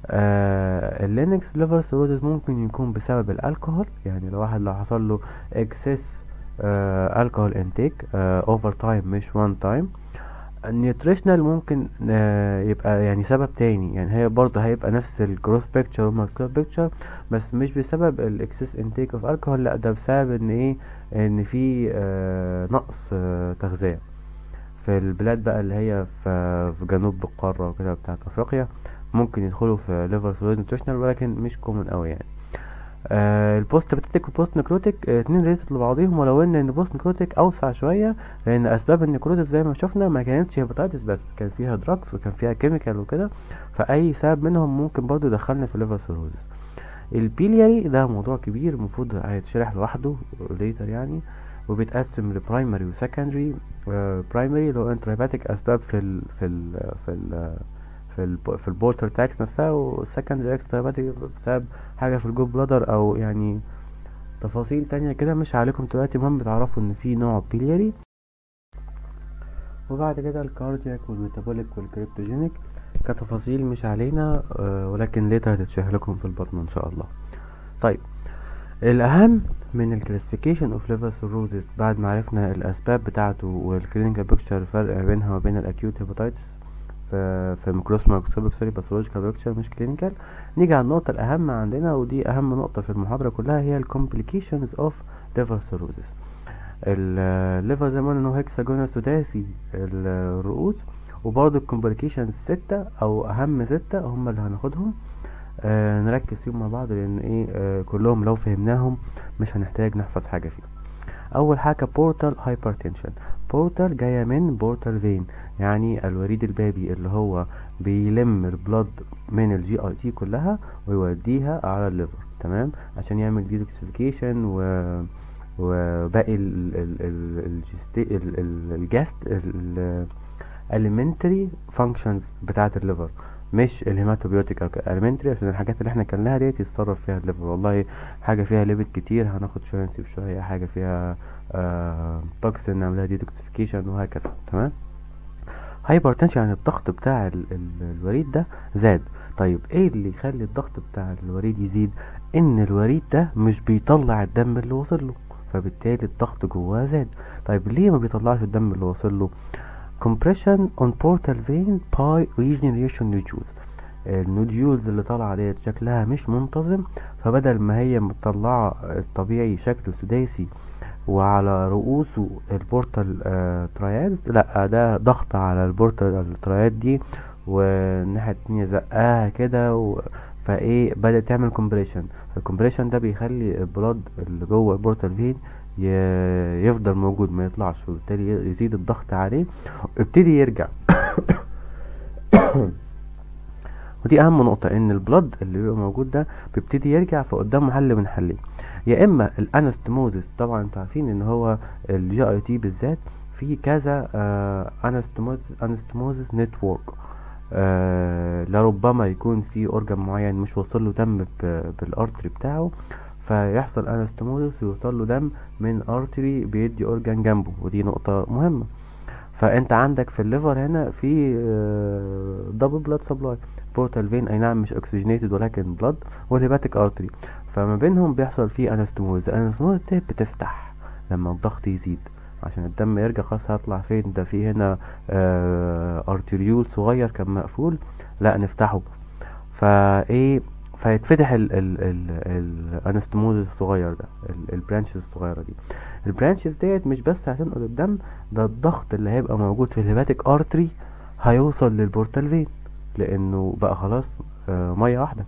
آه اللينكس ليفر سيروزس ممكن يكون بسبب الالكوهول يعني لو واحد لو حصل له اكسس الكحول انتيك اوفر تايم مش وان تايم النيوتريشنال ممكن آه يبقى يعني سبب تاني يعني هي برضه هيبقى نفس الجروس بيكتشر والماسكولار بيكتشر بس مش بسبب الاكسس انتيك اوف الكحول لا ده بسبب ان ايه ان في آه نقص آه تغذية في البلاد بقى اللي هي في, في جنوب القارة وكده بتاعت افريقيا ممكن يدخلوا في ليفر سيروز نيوتريشنال ولكن مش كومن قوي يعني آه البوست بتتك والبوست نكروتيك آه اتنين ريليتد لبعضهم ولو ان البوست نكروتيك اوسع شويه لان اسباب النكروتيك زي ما شفنا ما كانتش هيباتيتس بس كان فيها دراكس وكان فيها كيميكال وكده فاي سبب منهم ممكن برضو يدخلنا في الليفر سيروزس البيلياري ده موضوع كبير المفروض هيتشرح لوحده ليتر يعني وبيتقسم لبرايمري وسكندري برايمري لو انترهيباتيك اسباب في ال في ال في ال في ال في البورتر تاكس نفسها والسكندري اكسترا بسبب حاجه في الجو بلادر او يعني تفاصيل تانية كده مش عليكم دلوقتي المهم بتعرفوا ان في نوع بيلياري وبعد كده الكاردياك والميتابوليك والكريبتوجينيك كتفاصيل مش علينا آه ولكن ليتر هتتشرح لكم في البطن ان شاء الله طيب الاهم من الكلاسيفيكيشن اوف ليفر سيروزس بعد ما عرفنا الاسباب بتاعته والكلينيكال بيكتشر الفرق بينها وبين الاكيوت هيباتيتس في في ميكروس مايكروسكوبيك سوري باثولوجيكال بيكتشر مش كلينيكال نيجي على النقطه الاهم عندنا ودي اهم نقطه في المحاضره كلها هي الكومبليكيشنز اوف ليفر سيروزس الليفر زي ما قلنا ان هو هيكساجونال سداسي الرؤوس وبرضه الكومبليكيشنز ستة او اهم ستة هم اللي هناخدهم آه نركز فيهم مع بعض لان ايه آه كلهم لو فهمناهم مش هنحتاج نحفظ حاجة فيهم اول حاجة بورتال هايبرتنشن بورتال جاية من بورتال فين يعني الوريد البابي اللي هو بيلم البلد من الجي اي تي كلها ويوديها على الليفر تمام عشان يعمل ديتوكسيفيكيشن و وباقي الجاست elementary functions بتاعه الليفر مش الهيماتوبيوتيك او elementary عشان الحاجات اللي احنا اكلناها ديت يتصرف فيها الليفر والله حاجه فيها ليبيد كتير هناخد شويه نسيب شويه حاجه فيها آه توكسين نعملها ديتوكسيفيكيشن وهكذا تمام هايبرتنشن يعني الضغط بتاع ال ال الوريد ده زاد طيب ايه اللي يخلي الضغط بتاع الوريد يزيد ان الوريد ده مش بيطلع الدم اللي وصل له فبالتالي الضغط جواه زاد طيب ليه ما بيطلعش الدم اللي وصل له compression on portal vein by regeneration nodules النوديولز اللي طالعه ديت شكلها مش منتظم فبدل ما هي مطلعه الطبيعي شكل سداسي وعلى رؤوسه البورتال آه ترايادز لا ده ضغط على البورتال تراياد دي والناحيه التانية زقاها كده و... فايه بدأت تعمل كومبريشن الكومبريشن ده بيخلي البلاد اللي جوه البورتال فين ي... يفضل موجود ما يطلعش وبالتالي يزيد الضغط عليه ويبتدي يرجع ودي اهم نقطة ان البلد اللي بيبقى موجود ده بيبتدي يرجع فقدامه حل من حلين يا اما الانستموزس طبعا انتوا عارفين ان هو الجي اي تي بالذات في كذا انستموزس نتورك آه لربما يكون في اورجان معين مش واصل له دم بالارتري بتاعه فيحصل انستموزس ويوصل له دم من ارتري بيدي اورجان جنبه ودي نقطة مهمة فانت عندك في الليفر هنا في دبل بلاد سبلاي بورتال فين اي نعم مش اوكسجينيتد ولكن بلاد والهيباتيك ارتري فما بينهم بيحصل فيه انستموز الانستموز دي بتفتح لما الضغط يزيد عشان الدم يرجع خلاص هطلع فين ده في هنا آه ارتريول صغير كان مقفول لا نفتحه فايه فيتفتح ال ال ال الانستموز الصغير ده البرانشز الصغيره دي البرانشز ديت مش بس هتنقل الدم ده الضغط اللي هيبقى موجود في الهيباتيك ارتري هيوصل للبورتال فين لانه بقى خلاص آه ميه واحده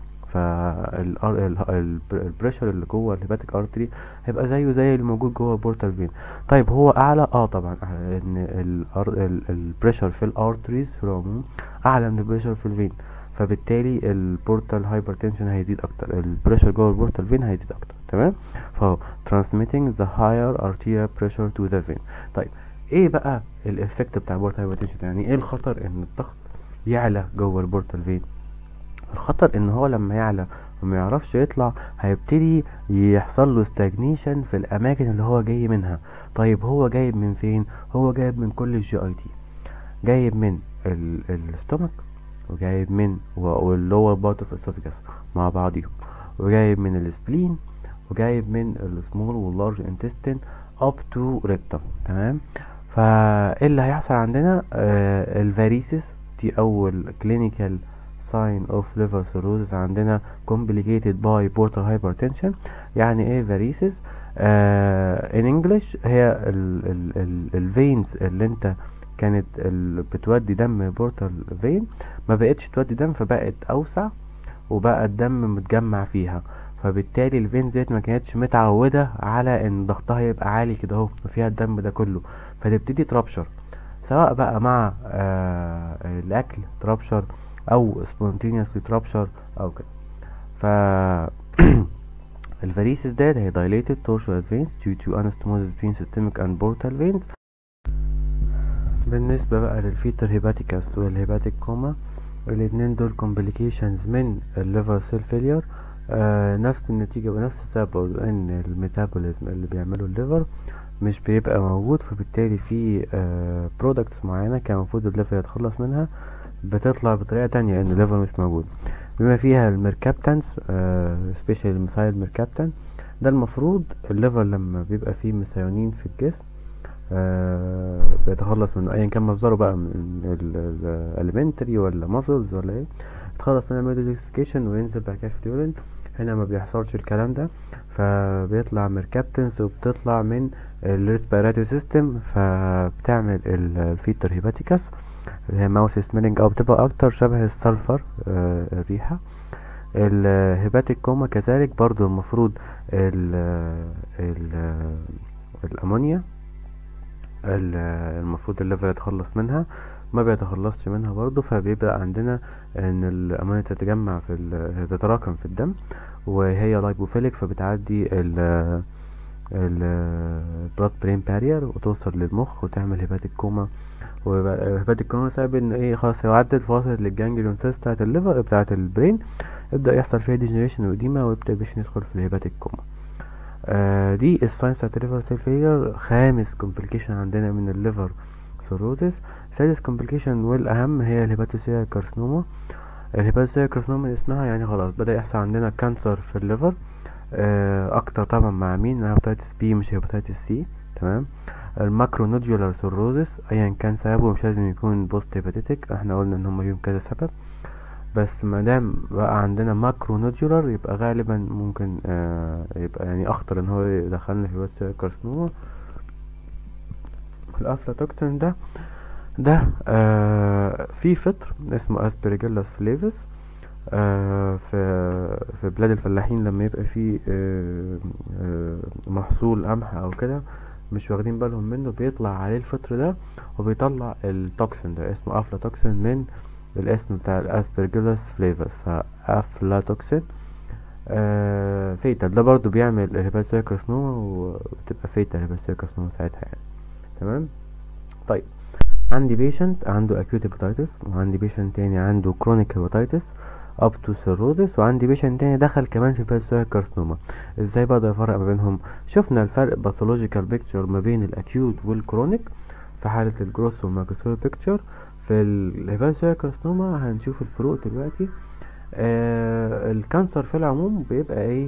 فالبريشر اللي جوه الهيباتيك ارتري هيبقى زيه زي اللي موجود جوه البورتال فين طيب هو اعلى اه طبعا ان البريشر في الارتريز في العموم اعلى من البريشر في الفين فبالتالي البورتال هايبرتنشن هيزيد اكتر البريشر جوه البورتال فين هيزيد اكتر تمام فهو transmitting the higher arterial pressure to the vein طيب ايه بقى الافكت بتاع البورتال هايبرتنشن يعني ايه الخطر ان الضغط يعلى جوه البورتال فين الخطر ان هو لما يعلى وما يعرفش يطلع هيبتدي يحصل له stagnation في الاماكن اللي هو جاي منها طيب هو جايب من فين هو جايب من كل الجي اي تي جايب من الاستومك وجايب من واللور بارت اوف اسوفيجاس مع بعضيهم وجايب من السبلين وجايب من السمول واللارج انتستين اب تو ريكتم تمام فايه اللي هيحصل عندنا آه الفاريسيس دي اول كلينيكال sign of liver cirrhosis عندنا complicated by portal hypertension يعني ايه varices آه in English هي ال ال ال الفينز اللي انت كانت ال بتودي دم بورتال فين ما بقتش تودي دم فبقت اوسع وبقى الدم متجمع فيها فبالتالي الفين ديت ما كانتش متعودة على ان ضغطها يبقى عالي كده اهو فيها الدم ده كله فتبتدي ترابشر سواء بقى مع آه الاكل ترابشر او spontaneously ترابشر او كده ف الفاريسيس ديت هي dilated tortuous veins due to anastomosis between systemic and portal veins بالنسبة بقى للفيتر هيباتيكاس والهيباتيك كوما الاتنين دول complications من الليفر سيل فيلير آه نفس النتيجة بنفس السبب ان الميتابوليزم اللي بيعمله الليفر مش بيبقى موجود فبالتالي في آه برودكتس معينة كان المفروض الليفر يتخلص منها بتطلع بطريقة تانية ان الليفر مش موجود بما فيها الميركابتنس آه سبيشال الميثايل ميركابتن ده المفروض الليفر لما بيبقى فيه ميثيونين في الجسم آه بيتخلص من ايا كان مصدره بقى من الاليمنتري ولا ماسلز ولا ايه يتخلص من الميدوكسيكيشن وينزل بعد كده في اليورين هنا ما بيحصلش الكلام ده فبيطلع ميركابتنس وبتطلع من الريسبيراتوري سيستم فبتعمل الفيتر هيباتيكاس اللي هي ماوس سميلنج او بتبقى اكتر شبه السلفر آه الريحة الهيباتيك كوما كذلك برضو المفروض ال ال الامونيا المفروض الليفر يتخلص منها ما بيتخلصش منها برضو فبيبقى عندنا ان الامونيا تتجمع في تتراكم في الدم وهي لايبوفيليك فبتعدي ال البلاد برين بارير وتوصل للمخ وتعمل هيباتيك كوما وهيباتيك كوما بسبب ان ايه خلاص هي عدت فوصلت للجانجليون سيلز بتاعة الليفر بتاعة البرين يبدأ يحصل فيها ديجنريشن وإديما ويبدأ باش ندخل في الهيباتيك كوما آه دي الساينس بتاعت الليفر سيل فيلير خامس كومبليكيشن عندنا من الليفر سيروزس سادس كومبليكيشن والأهم هي الهيباتوسيا كارسنوما الهيباتوسيا كارسنوما من اسمها يعني خلاص بدأ يحصل عندنا كانسر في الليفر آه أكتر طبعا مع مين مع هيباتيتس بي مش هيباتيتس سي تمام الماكرو نوديولار سيروزس ايا كان سببه مش لازم يكون بوست هيباتيتك احنا قلنا ان هم ليهم كذا سبب بس مادام بقى عندنا ماكرو نوديولار يبقى غالبا ممكن آه يبقى يعني اخطر ان هو يدخلنا في بس كارسنوما الافلاتوكسين ده ده آه في فطر اسمه اسبرجيلاس فليفس آه في في بلاد الفلاحين لما يبقى في آه آه محصول قمح او كده مش واخدين بالهم منه بيطلع عليه الفطر ده وبيطلع التوكسين ده اسمه افلاتوكسين من الاسم بتاع الاسبرجيلس فليفس فافلاتوكسين آه فيتال ده برضو بيعمل الهيباتوسيا كارسنوما وبتبقى فيتال الهيباتوسيا كارسنوما ساعتها يعني تمام طيب عندي بيشنت عنده acute hepatitis وعندي بيشنت تاني عنده chronic hepatitis up to cirrhosis وعندي بيشنت تاني دخل كمان في هيباتوسيا كارسنوما ازاي بقدر افرق ما بينهم شفنا الفرق باثولوجيكال بيكتشر ما بين الاكيوت والكرونيك في حالة الجروس والماكروسكوبي بيكتشر في الهيباتوسيا كارسنوما هنشوف الفروق دلوقتي آه الكانسر في العموم بيبقى ايه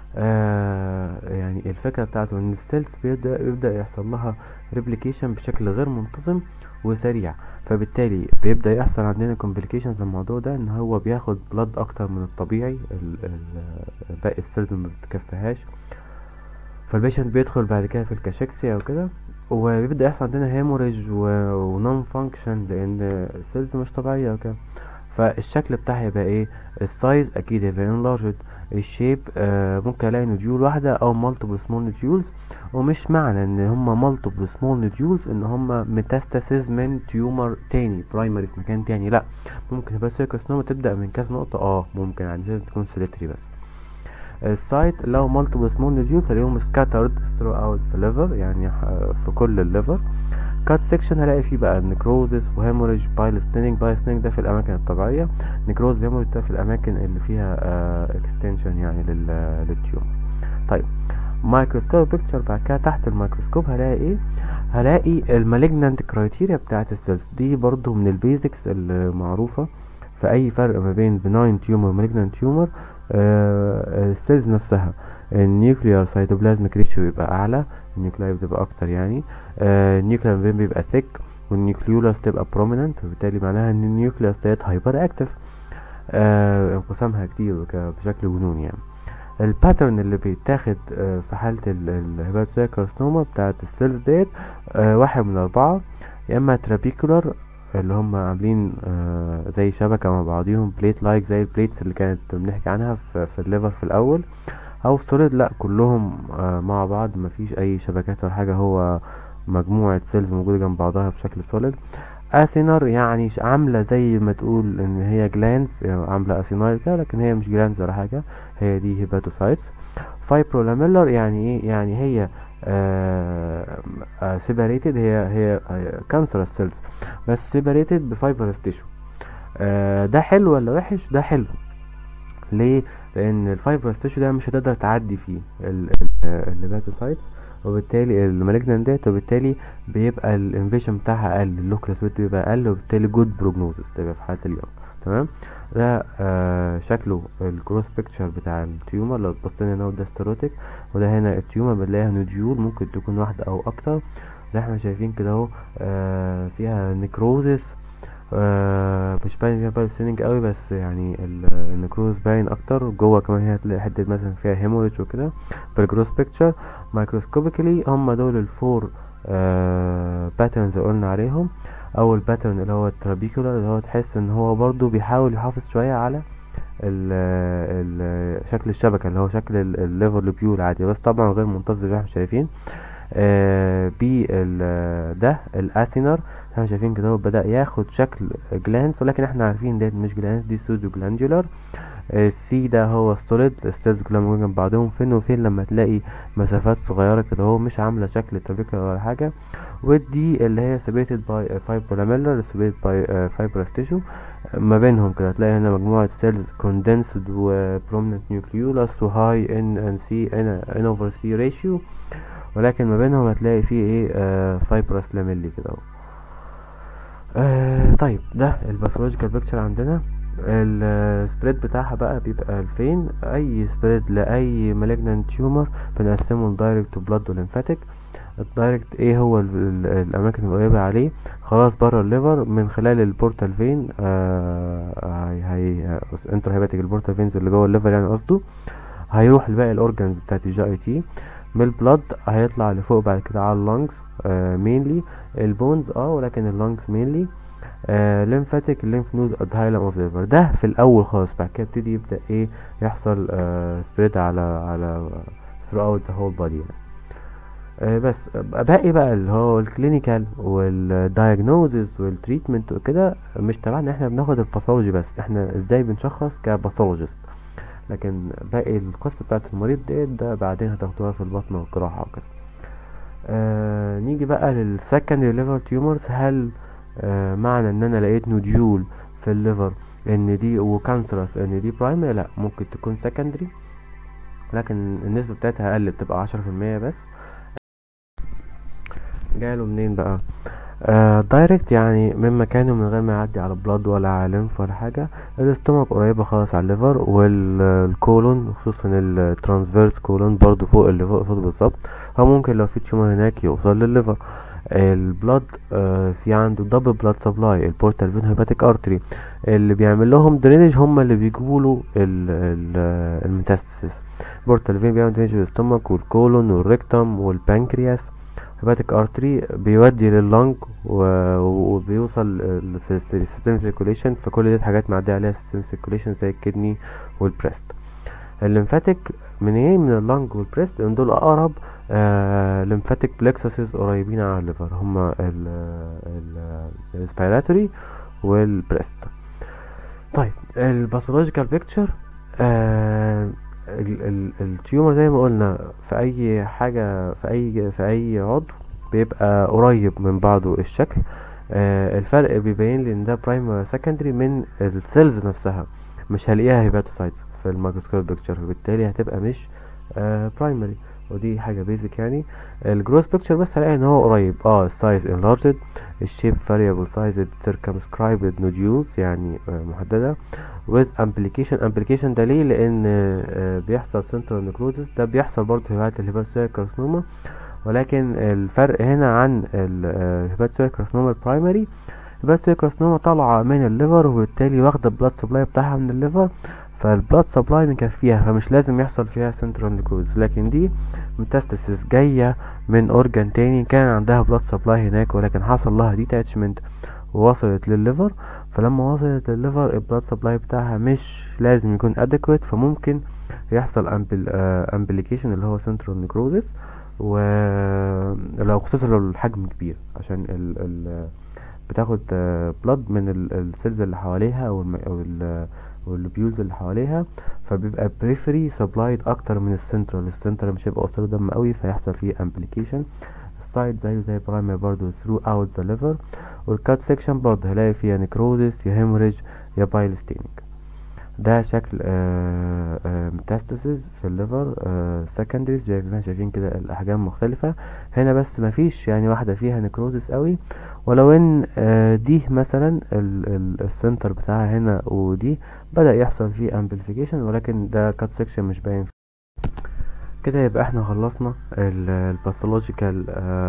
آه يعني الفكرة بتاعته ان السيلز بيبدأ, بيبدأ يحصل لها ريبليكيشن بشكل غير منتظم وسريع فبالتالي بيبدأ يحصل عندنا complications الموضوع ده ان هو بياخد بلاد اكتر من الطبيعي ال ال باقي السيلز ما بتكفيهاش فالبيشنت بيدخل بعد كده في الكاشكسيا وكده وبيبدأ يحصل عندنا هيموريج ونون فانكشن لان السيلز مش طبيعية وكده فالشكل بتاعها يبقى ايه السايز اكيد هيبقى انلارجد الشيب آه ممكن الاقي نوديول واحدة او مالتيبل سمول نوديولز ومش معنى ان هما مالتيبل سمول نوديولز ان هما ميتاستاسيز من تيومر تاني برايمري في مكان تاني لا ممكن بس الكارسينوما تبدأ من كذا نقطة اه ممكن عادي تكون سيليتري بس السايت لو مالتيبل سمول نوديولز هلاقيهم سكاترد throughout the liver يعني في كل الليفر كات سيكشن هلاقي فيه بقى نكروزس وهيموريج بايل ستيننج بايل ستيننج ده في الاماكن الطبيعيه نكروز هيموريج ده في الاماكن اللي فيها اكستنشن يعني للتيومر طيب مايكروسكوب بيكتشر بعد كده تحت الميكروسكوب هلاقي ايه هلاقي المالجنانت كرايتيريا بتاعه السيلز دي برضو من البيزكس المعروفه في اي فرق ما بين بناين تيومر ومالجنانت تيومر السيلز نفسها النيوكليار سيتوبلازميك ريشيو يبقى اعلى النيوكلاي بتبقى اكتر يعني النيوكليار ميمبرين بيبقى ثيك والنيوكليولاس تبقى بروميننت وبالتالي معناها ان النيوكليوس ديت هايبر اكتف آه انقسامها كتير بشكل جنوني يعني الباترن اللي بيتاخد آه في حالة الهيباتوسيا كارسنوما بتاعت السيلز ديت آه واحد من أربعة يا إما ترابيكولار اللي هم عاملين آه زي شبكة مع بعضيهم بليت لايك زي البليتس اللي كانت بنحكي عنها في, في الليفر في الأول أو سوليد لأ كلهم آه مع بعض مفيش أي شبكات ولا حاجة هو مجموعة سيلز موجودة جنب بعضها بشكل سوليد اسينر يعني عامله زي ما تقول ان هي جلانز يعني عامله اسينايل كده لكن هي مش جلانز ولا حاجه هي دي هيباتوسايتس فايبرولاميلر يعني ايه يعني هي سيباريتد هي هي كانسر سيلز بس سيباريتد بفايبرس تيشو ده حلو ولا وحش ده حلو ليه لان الفايبرس تيشو ده مش هتقدر تعدي فيه الهيباتوسايتس وبالتالي المالجنان ديت وبالتالي بيبقى الانفيشن بتاعها اقل اللوكلس بيبقى اقل وبالتالي جود بروجنوزس تبقى في حاله اليوم تمام ده آه شكله الكروس بيكتشر بتاع التيومر لو بصينا هنا ده ستيروتيك وده هنا التيومر بنلاقيها نوديول ممكن تكون واحده او اكتر زي احنا شايفين كده اهو آه فيها نكروزس آه مش باين فيها باين سيننج قوي بس يعني النكروز باين اكتر جوه كمان هي هتلاقي حته مثلا فيها هيموريج وكده بالجروس بيكتشر مايكروسكوبيكالي هم دول الفور باترنز اللي قلنا عليهم اول باترن اللي هو الترابيكولار اللي هو تحس ان هو برضو بيحاول يحافظ شويه على ال ال شكل الشبكه اللي هو شكل الليفر لوبيول عادي بس طبعا غير منتظم زي ما احنا شايفين آه بي ده الاثينر احنا شايفين كده هو بدأ ياخد شكل جلانس ولكن احنا عارفين ديت مش جلانس دي سودو جلاندولار السي ده هو السوليد الستيلز كلها موجودين جنب بعضهم فين وفين لما تلاقي مسافات صغيرة كده هو مش عاملة شكل تربيكال ولا حاجة والدي اللي هي separated by fibrolamellar separated by fibrous tissue ما بينهم كده هتلاقي هنا مجموعة سيلز condensed و prominent nucleolus و high N and C N, N over C ratio ولكن ما بينهم هتلاقي فيه ايه آه fibrous lamellae كده اهو آه طيب ده الباثولوجيكال بيكتشر عندنا السبريد بتاعها بقى بيبقى الفين اي سبريد لاي malignant tumor بنقسمه لدايركت وبلاد وليمفاتيك الدايركت ايه هو ال ال الاماكن القريبه عليه خلاص بره الليفر من خلال البورتال فين آه هي هي انتر هيباتيك البورتال فينز اللي جوه الليفر يعني قصده هيروح لباقي الاورجنز بتاعت الجي اي تي من البلاد هيطلع لفوق بعد كده على اللونجز آه مينلي البونز اه ولكن اللونجز مينلي آه ليمفاتيك الليمف نود ادهايلم اوف ليفر ده في الاول خالص بعد كده يبتدي يبدا ايه يحصل آه سبريد على على throughout the whole body يعني. آه بس باقي بقى اللي هو الكلينيكال والدايجنوزز والتريتمنت وكده مش تبعنا احنا بناخد الباثولوجي بس احنا ازاي بنشخص كباثولوجيست لكن باقي القصة بتاعت المريض ديت ده بعدين هتاخدوها في البطن والجراحة وكده آه نيجي بقى للسكندري ليفر تيومرز هل آه معنى ان انا لقيت نوديول في الليفر ان دي وكانسرس ان دي برايمري لا ممكن تكون سكندري لكن النسبة بتاعتها اقل بتبقى عشرة في المية بس جاله منين بقى آه دايركت يعني من مكانه من غير ما يعدي على بلاد ولا على ليمف ولا حاجة الاستومك قريبة خالص على الليفر والكولون خصوصا الترانسفيرس كولون برضو فوق الليفر فوق بالظبط هو ممكن لو في تيومر هناك يوصل للليفر البلاد آه في عنده دبل بلاد سبلاي البورتال فين هيباتيك ارتري اللي بيعمل لهم درينج هم اللي بيجيبوا له الميتاستاسيس البورتال فين بيعمل درينج للاستومك والكولون والريكتوم والبانكرياس هيباتيك ارتري بيودي لللنج وبيوصل في السيستم سيركوليشن فكل دي حاجات معديه عليها السيستم سيركوليشن زي الكدني والبريست الليمفاتيك منين من اللنج والبريست لان دول اقرب آه ليمفاتيك بلكسسز قريبين على الليفر هما الريسبيراتوري والبريست طيب الباثولوجيكال بيكتشر آه التيومر زي ما قلنا في اي حاجة في اي في اي عضو بيبقى قريب من بعضه الشكل آه الفرق بيبين لي ان ده برايمري سكندري من السيلز نفسها مش هلاقيها هيباتوسايتس في الميكروسكوب بيكتشر فبالتالي هتبقى مش آه برايمري ودي حاجة بيزك يعني الجروس بيكتشر بس هلاقي ان هو قريب اه السايز enlarged الشيب variable sized circumscribed nodules يعني آه محددة with amplification amplification ده ليه لان آه بيحصل central necrosis ده بيحصل برضه في حالة الهيباتوسيل كارسنوما ولكن الفرق هنا عن الهيباتوسيل كارسنوما البرايمري الهيباتوسيل كارسنوما طالعة من الليفر وبالتالي واخدة البلاد سبلاي بتاعها من الليفر فالبلاد سبلاي مكفيها فمش لازم يحصل فيها سنترال نيكروز لكن دي ميتاستاسيس جاية من اورجان تاني كان عندها بلاد سبلاي هناك ولكن حصل لها ديتاتشمنت ووصلت للليفر فلما وصلت للليفر البلاد سبلاي بتاعها مش لازم يكون ادكويت فممكن يحصل امبليكيشن اللي هو سنترال نيكروزس ولو خصوصا لو الحجم كبير عشان ال ال بتاخد بلاد من السيلز اللي حواليها او ال او ال والبيوز اللي حواليها فبيبقى بريفري سبلايد اكتر من السنترال السنترال مش هيبقى وصله دم قوي فيحصل فيه امبليكيشن السايد زيه زي برايمري برضو ثرو اوت ذا ليفر والكات سيكشن برضو هلاقي فيها نيكروزس يا هيموريج يا بايل ستينينج ده شكل ميتاستاسيس في الليفر سكندري زي ما شايفين كده الاحجام مختلفه هنا بس مفيش يعني واحده فيها نيكروزس قوي ولو ان دي مثلا السنتر بتاعها هنا ودي بدأ يحصل فيه امبليفيكيشن ولكن ده كات سيكشن مش باين كده يبقى احنا خلصنا الباثولوجيكال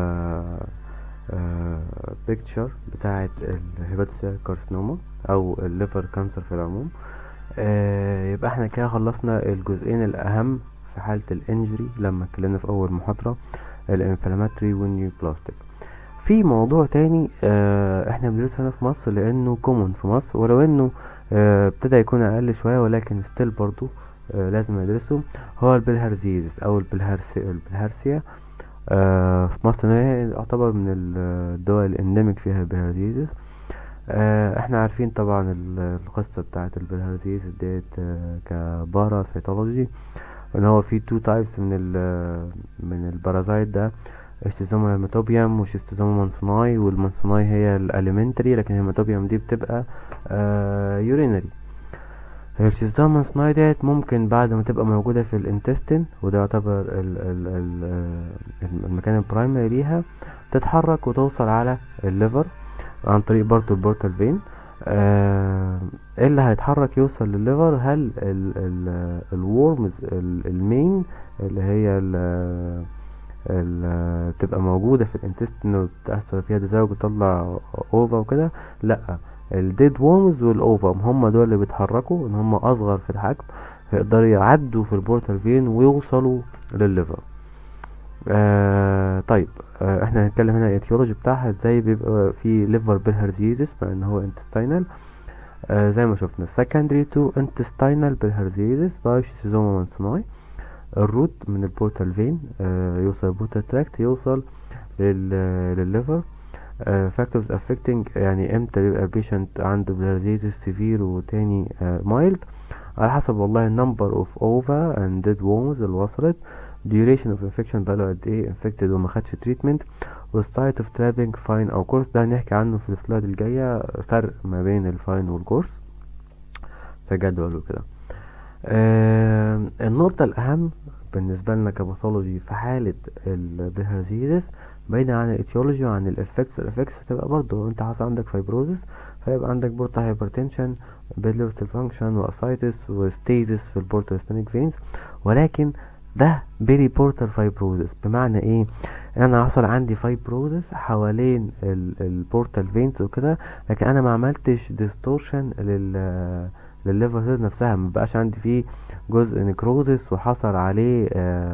بيكتشر بتاعه الهيباتوسيل كارسينوما او الليفر كانسر في العموم آه يبقى احنا كده خلصنا الجزئين الاهم في حالة الانجري لما اتكلمنا في اول محاضرة الانفلاماتري والنيو بلاستيك في موضوع تاني اه احنا بندرسه هنا في مصر لانه كومون في مصر ولو انه اه ابتدى يكون اقل شوية ولكن ستيل برضو اه لازم ندرسه هو البلهارزيزس او البلهارسيا, البلهارسيا اه في مصر هي يعتبر من الدول الانديميك فيها البلهارزيزس آه احنا عارفين طبعا ال- القصة بتاعت البلهارزيز ديت آه كبارا سيتولوجي ان هو في تو تايبس من ال من البارازايت ده اشتزوما هيماتوبيوم وشيستوزوما مانسوناي والمانسوناي هي الاليمنتري لكن الهيماتوبيوم دي بتبقى آه يورينري الشيستوزوما مانسوناي ديت ممكن بعد ما تبقى موجودة في الانتستين وده يعتبر ال ال ال آه، المكان البرايمري ليها تتحرك وتوصل على الليفر عن طريق برضه البورتال فين آه إيه اللي هيتحرك يوصل للليفر هل ال ال الورمز ال- المين اللي هي ال ال تبقى موجودة في الانتستين وتحصل فيها تزاوج وتطلع اوفا وكده لا الديد وورمز والاوفا هم دول اللي بيتحركوا ان هم اصغر في الحجم يقدروا يعدوا في البورتال فين ويوصلوا للليفر آه طيب آه احنا هنتكلم هنا الايتيولوجي بتاعها ازاي بيبقى في ليفر بالهرزيزس مع ان هو انتستينال آه زي ما شفنا secondary to intestinal bilharzisis by schizoma mansoni الروت من البورتال فين آه يوصل البورتال تراكت يوصل لل للليفر فاكتورز affecting يعني امتى بيبقى patient عنده bilharzisis severe وتاني آه mild على حسب والله number of ova and dead worms اللي وصلت duration of infection بقاله قد ايه infected وما خدش treatment والسايت اوف ترابنج فاين او كورس ده هنحكي عنه في السلايد الجاية فرق ما بين الفاين والكورس في جدول وكده آه النقطة الأهم بالنسبة لنا كباثولوجي في حالة البيهارزيزس بعيدا عن الاتيولوجي وعن الافكتس الافكتس هتبقى برضه انت حصل عندك فايبروزس فيبقى عندك بورتا هايبرتنشن بيلورس فانكشن واسايتس وستيزس في البورتا سبانيك فينز ولكن ده بيري بورتال فايبروزس بمعنى ايه انا حصل عندي فايبروزس حوالين البورتال فينز وكده لكن انا ما عملتش ديستورشن لل للليفر سيل نفسها ما بقاش عندي فيه جزء نكروزس وحصل عليه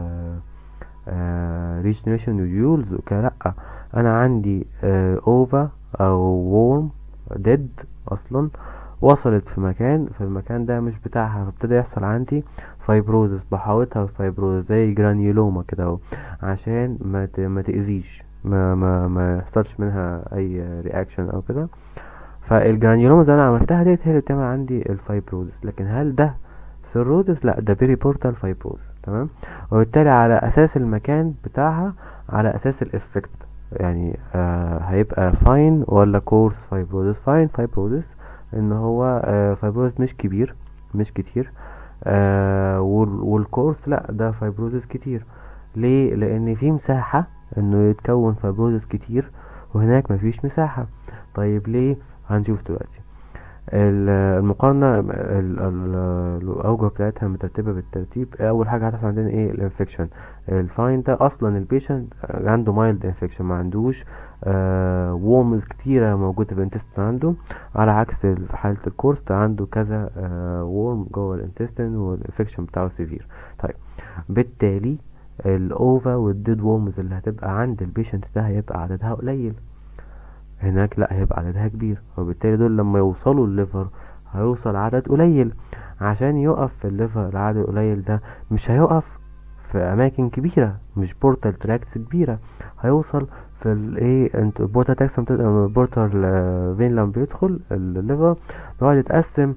ريجنريشن نوديولز وكده لا انا عندي اوفا او وورم ديد اصلا وصلت في مكان في المكان ده مش بتاعها فابتدى يحصل عندي فايبروزس بحاوطها فايبروزس زي جرانيولوما كده اهو عشان ما ت- ما تاذيش ما ما ما يحصلش منها اي رياكشن او كده فالجرانيولوما اللي انا عملتها ديت هي اللي بتعمل عندي الفايبروزس لكن هل ده سيروزس لا ده بيري بورتال فايبروزس تمام وبالتالي على اساس المكان بتاعها على اساس الافكت يعني آه هيبقى فاين ولا كورس فايبروزس فاين فايبروزس ان هو آه فايبروزس مش كبير مش كتير آه وال- والكورس لا ده فايبروزس كتير ليه لان في مساحة انه يتكون فايبروزس كتير وهناك مفيش مساحة طيب ليه هنشوف دلوقتي ال- المقارنة ال- ال- الأوجه بتاعتها مترتبة بالترتيب أول حاجة هتحصل عندنا ايه الانفكشن الفاين ده أصلا البيشنت عنده مايلد انفكشن ما عندوش وومز كتيرة موجودة في الانتستين عنده على عكس ال- في حالة الكورس ده عنده كذا وورم جوه الانتستين والانفكشن بتاعه سيفير طيب بالتالي الأوفا والديد وورمز اللي هتبقى عند البيشنت ده هيبقى عددها قليل هناك لا هيبقى عددها كبير وبالتالي دول لما يوصلوا الليفر هيوصل عدد قليل عشان يقف في الليفر العدد القليل ده مش هيقف في اماكن كبيره مش بورتال تراكتس كبيره هيوصل في الايه انت البورتال تراكتس البورتال فين لما بيدخل الليفر بيقعد يتقسم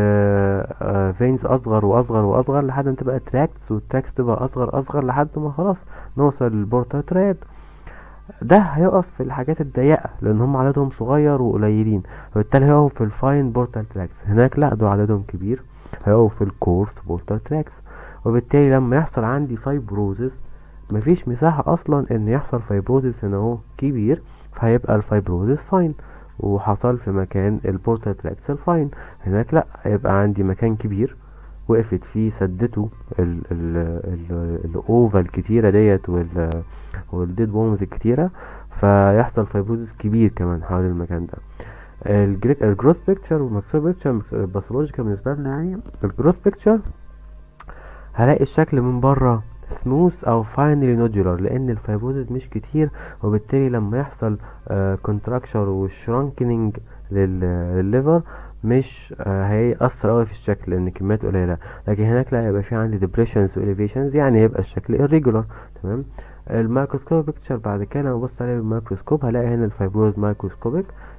لفينز اصغر واصغر واصغر لحد ما تبقى تراكتس والتراكتس تبقى اصغر اصغر لحد ما خلاص نوصل للبورتال تراك ده هيقف في الحاجات الضيقة لأن هم عددهم صغير وقليلين فبالتالي هيقفوا في الفاين بورتال تراكس هناك لا دول عددهم كبير هيقفوا في الكورس بورتال تراكس وبالتالي لما يحصل عندي فايبروزس مفيش مساحة أصلا إن يحصل فايبروزس هنا اهو كبير فهيبقى الفايبروزس فاين وحصل في مكان البورتال تراكس الفاين هناك لا هيبقى عندي مكان كبير وقفت فيه سدته ال ال ال الاوفا الكتيرة ديت وال والديد وورمز الكتيرة فيحصل فايبروزس كبير كمان حول المكان ده الجروث بيكتشر والماكسور بيكتشر الباثولوجيكال بالنسبة لنا يعني الجروث بيكتشر هلاقي الشكل من بره سموث او فاينلي نودولار لان الفايبروزس مش كتير وبالتالي لما يحصل كونتراكشر والشرانكنينج للليفر مش آه هيأثر قوي في الشكل لان كميات قليله لكن هناك لا يبقى في عندي ديبريشنز واليفيشنز يعني يبقى الشكل irregular تمام الميكروسكوب بيكتشر بعد كده لما ابص عليه بالميكروسكوب هلاقي هنا الفايبروز مايكروسكوبيك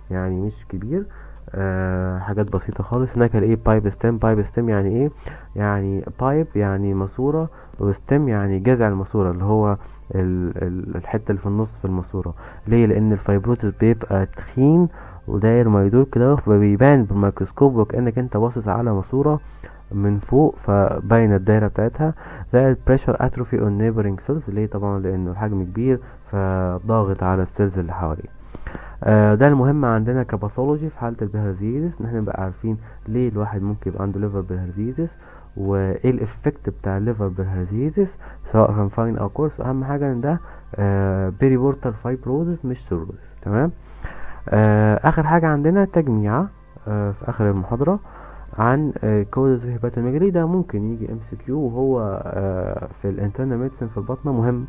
يعني مش كبير آه حاجات بسيطة خالص هناك الايه بايب ستيم بايب ستيم يعني ايه يعني بايب يعني ماسورة وستيم يعني جذع الماسورة اللي هو ال ال الحتة اللي في النص في الماسورة ليه لان الفايبروزس بيبقى تخين وداير ما يدور كده فبيبان بالميكروسكوب وكأنك انت باصص على ماسورة من فوق فباينة الدايرة بتاعتها زي البريشر اتروفي اون نيبرنج سيلز ليه طبعا لانه الحجم كبير فضاغط على السيلز اللي حواليه آه ده المهم عندنا كباثولوجي في حالة البيهارزيزس ان احنا نبقى عارفين ليه الواحد ممكن يبقى عنده ليفر بيهارزيزس وايه الافكت بتاع الليفر بيهارزيزس سواء كان فاين او كورس اهم حاجة ان ده آه بيري بورتال فايبروزس مش سيروزس تمام آه اخر حاجة عندنا تجميعة آه في اخر المحاضرة عن كوزز هيباتوميجالي ده ممكن يجي ام سي كيو وهو آه في الانترنال ميديسن في البطنة مهم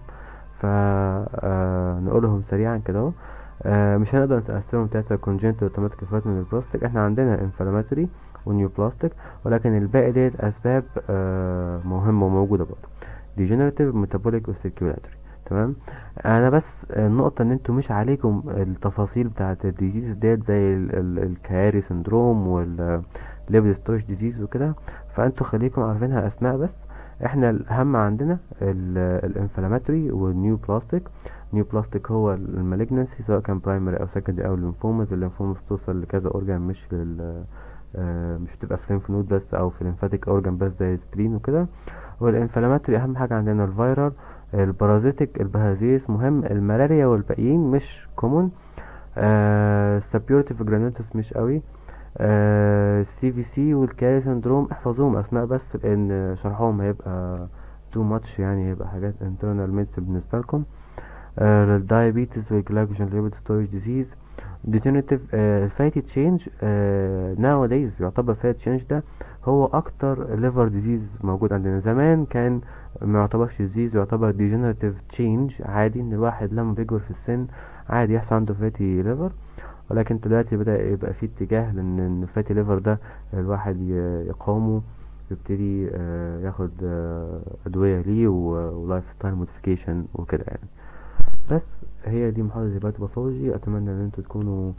فنقولهم سريعا كده اهو آه مش هنقدر نقسمهم تلاتة كونجنتال اوتوماتيك من البلاستيك احنا عندنا انفلاماتوري ونيو بلاستيك ولكن الباقي ديت اسباب آه مهمة وموجودة برضه ديجنراتيف ميتابوليك وسيركيولاتوري تمام انا بس النقطة ان انتوا مش عليكم التفاصيل بتاعة الديزيز ديت زي الكياري سندروم وال ليبل ستورج ديزيز وكده فانتوا خليكم عارفينها اسماء بس احنا الاهم عندنا الانفلاماتوري والنيو بلاستيك نيو بلاستيك هو المالجنسي سواء كان برايمري او سكندري او الليمفومز الليمفومز توصل لكذا اورجان مش لل آه مش بتبقى في الليمف نود بس او في الليمفاتيك اورجان بس زي السبلين وكده والانفلاماتوري اهم حاجه عندنا الفيرال البارازيتك البهازيس مهم الملاريا والباقيين مش كومون آه سبيورتيف جرانيتس مش قوي السي في سي والكاري سندروم احفظوهم اسماء بس لان شرحهم هيبقى تو ماتش يعني هيبقى حاجات internal medicine بالنسبه لكم الدايابيتس والجلايكوجين ليبيد ستورج ديزيز degenerative fatty change uh, nowadays يعتبر fatty change ده هو اكتر liver disease موجود عندنا زمان كان ما يعتبرش disease يعتبر degenerative change عادي ان الواحد لما بيكبر في السن عادي يحصل عنده fatty liver ولكن دلوقتي بدأ يبقى في اتجاه لان الفاتي ليفر ده الواحد يقاومه يبتدي ياخد ادوية ليه ولايف ستايل موديفيكيشن وكده يعني بس هي دي محاضرة هيباتوباثولوجي اتمنى ان انتوا تكونوا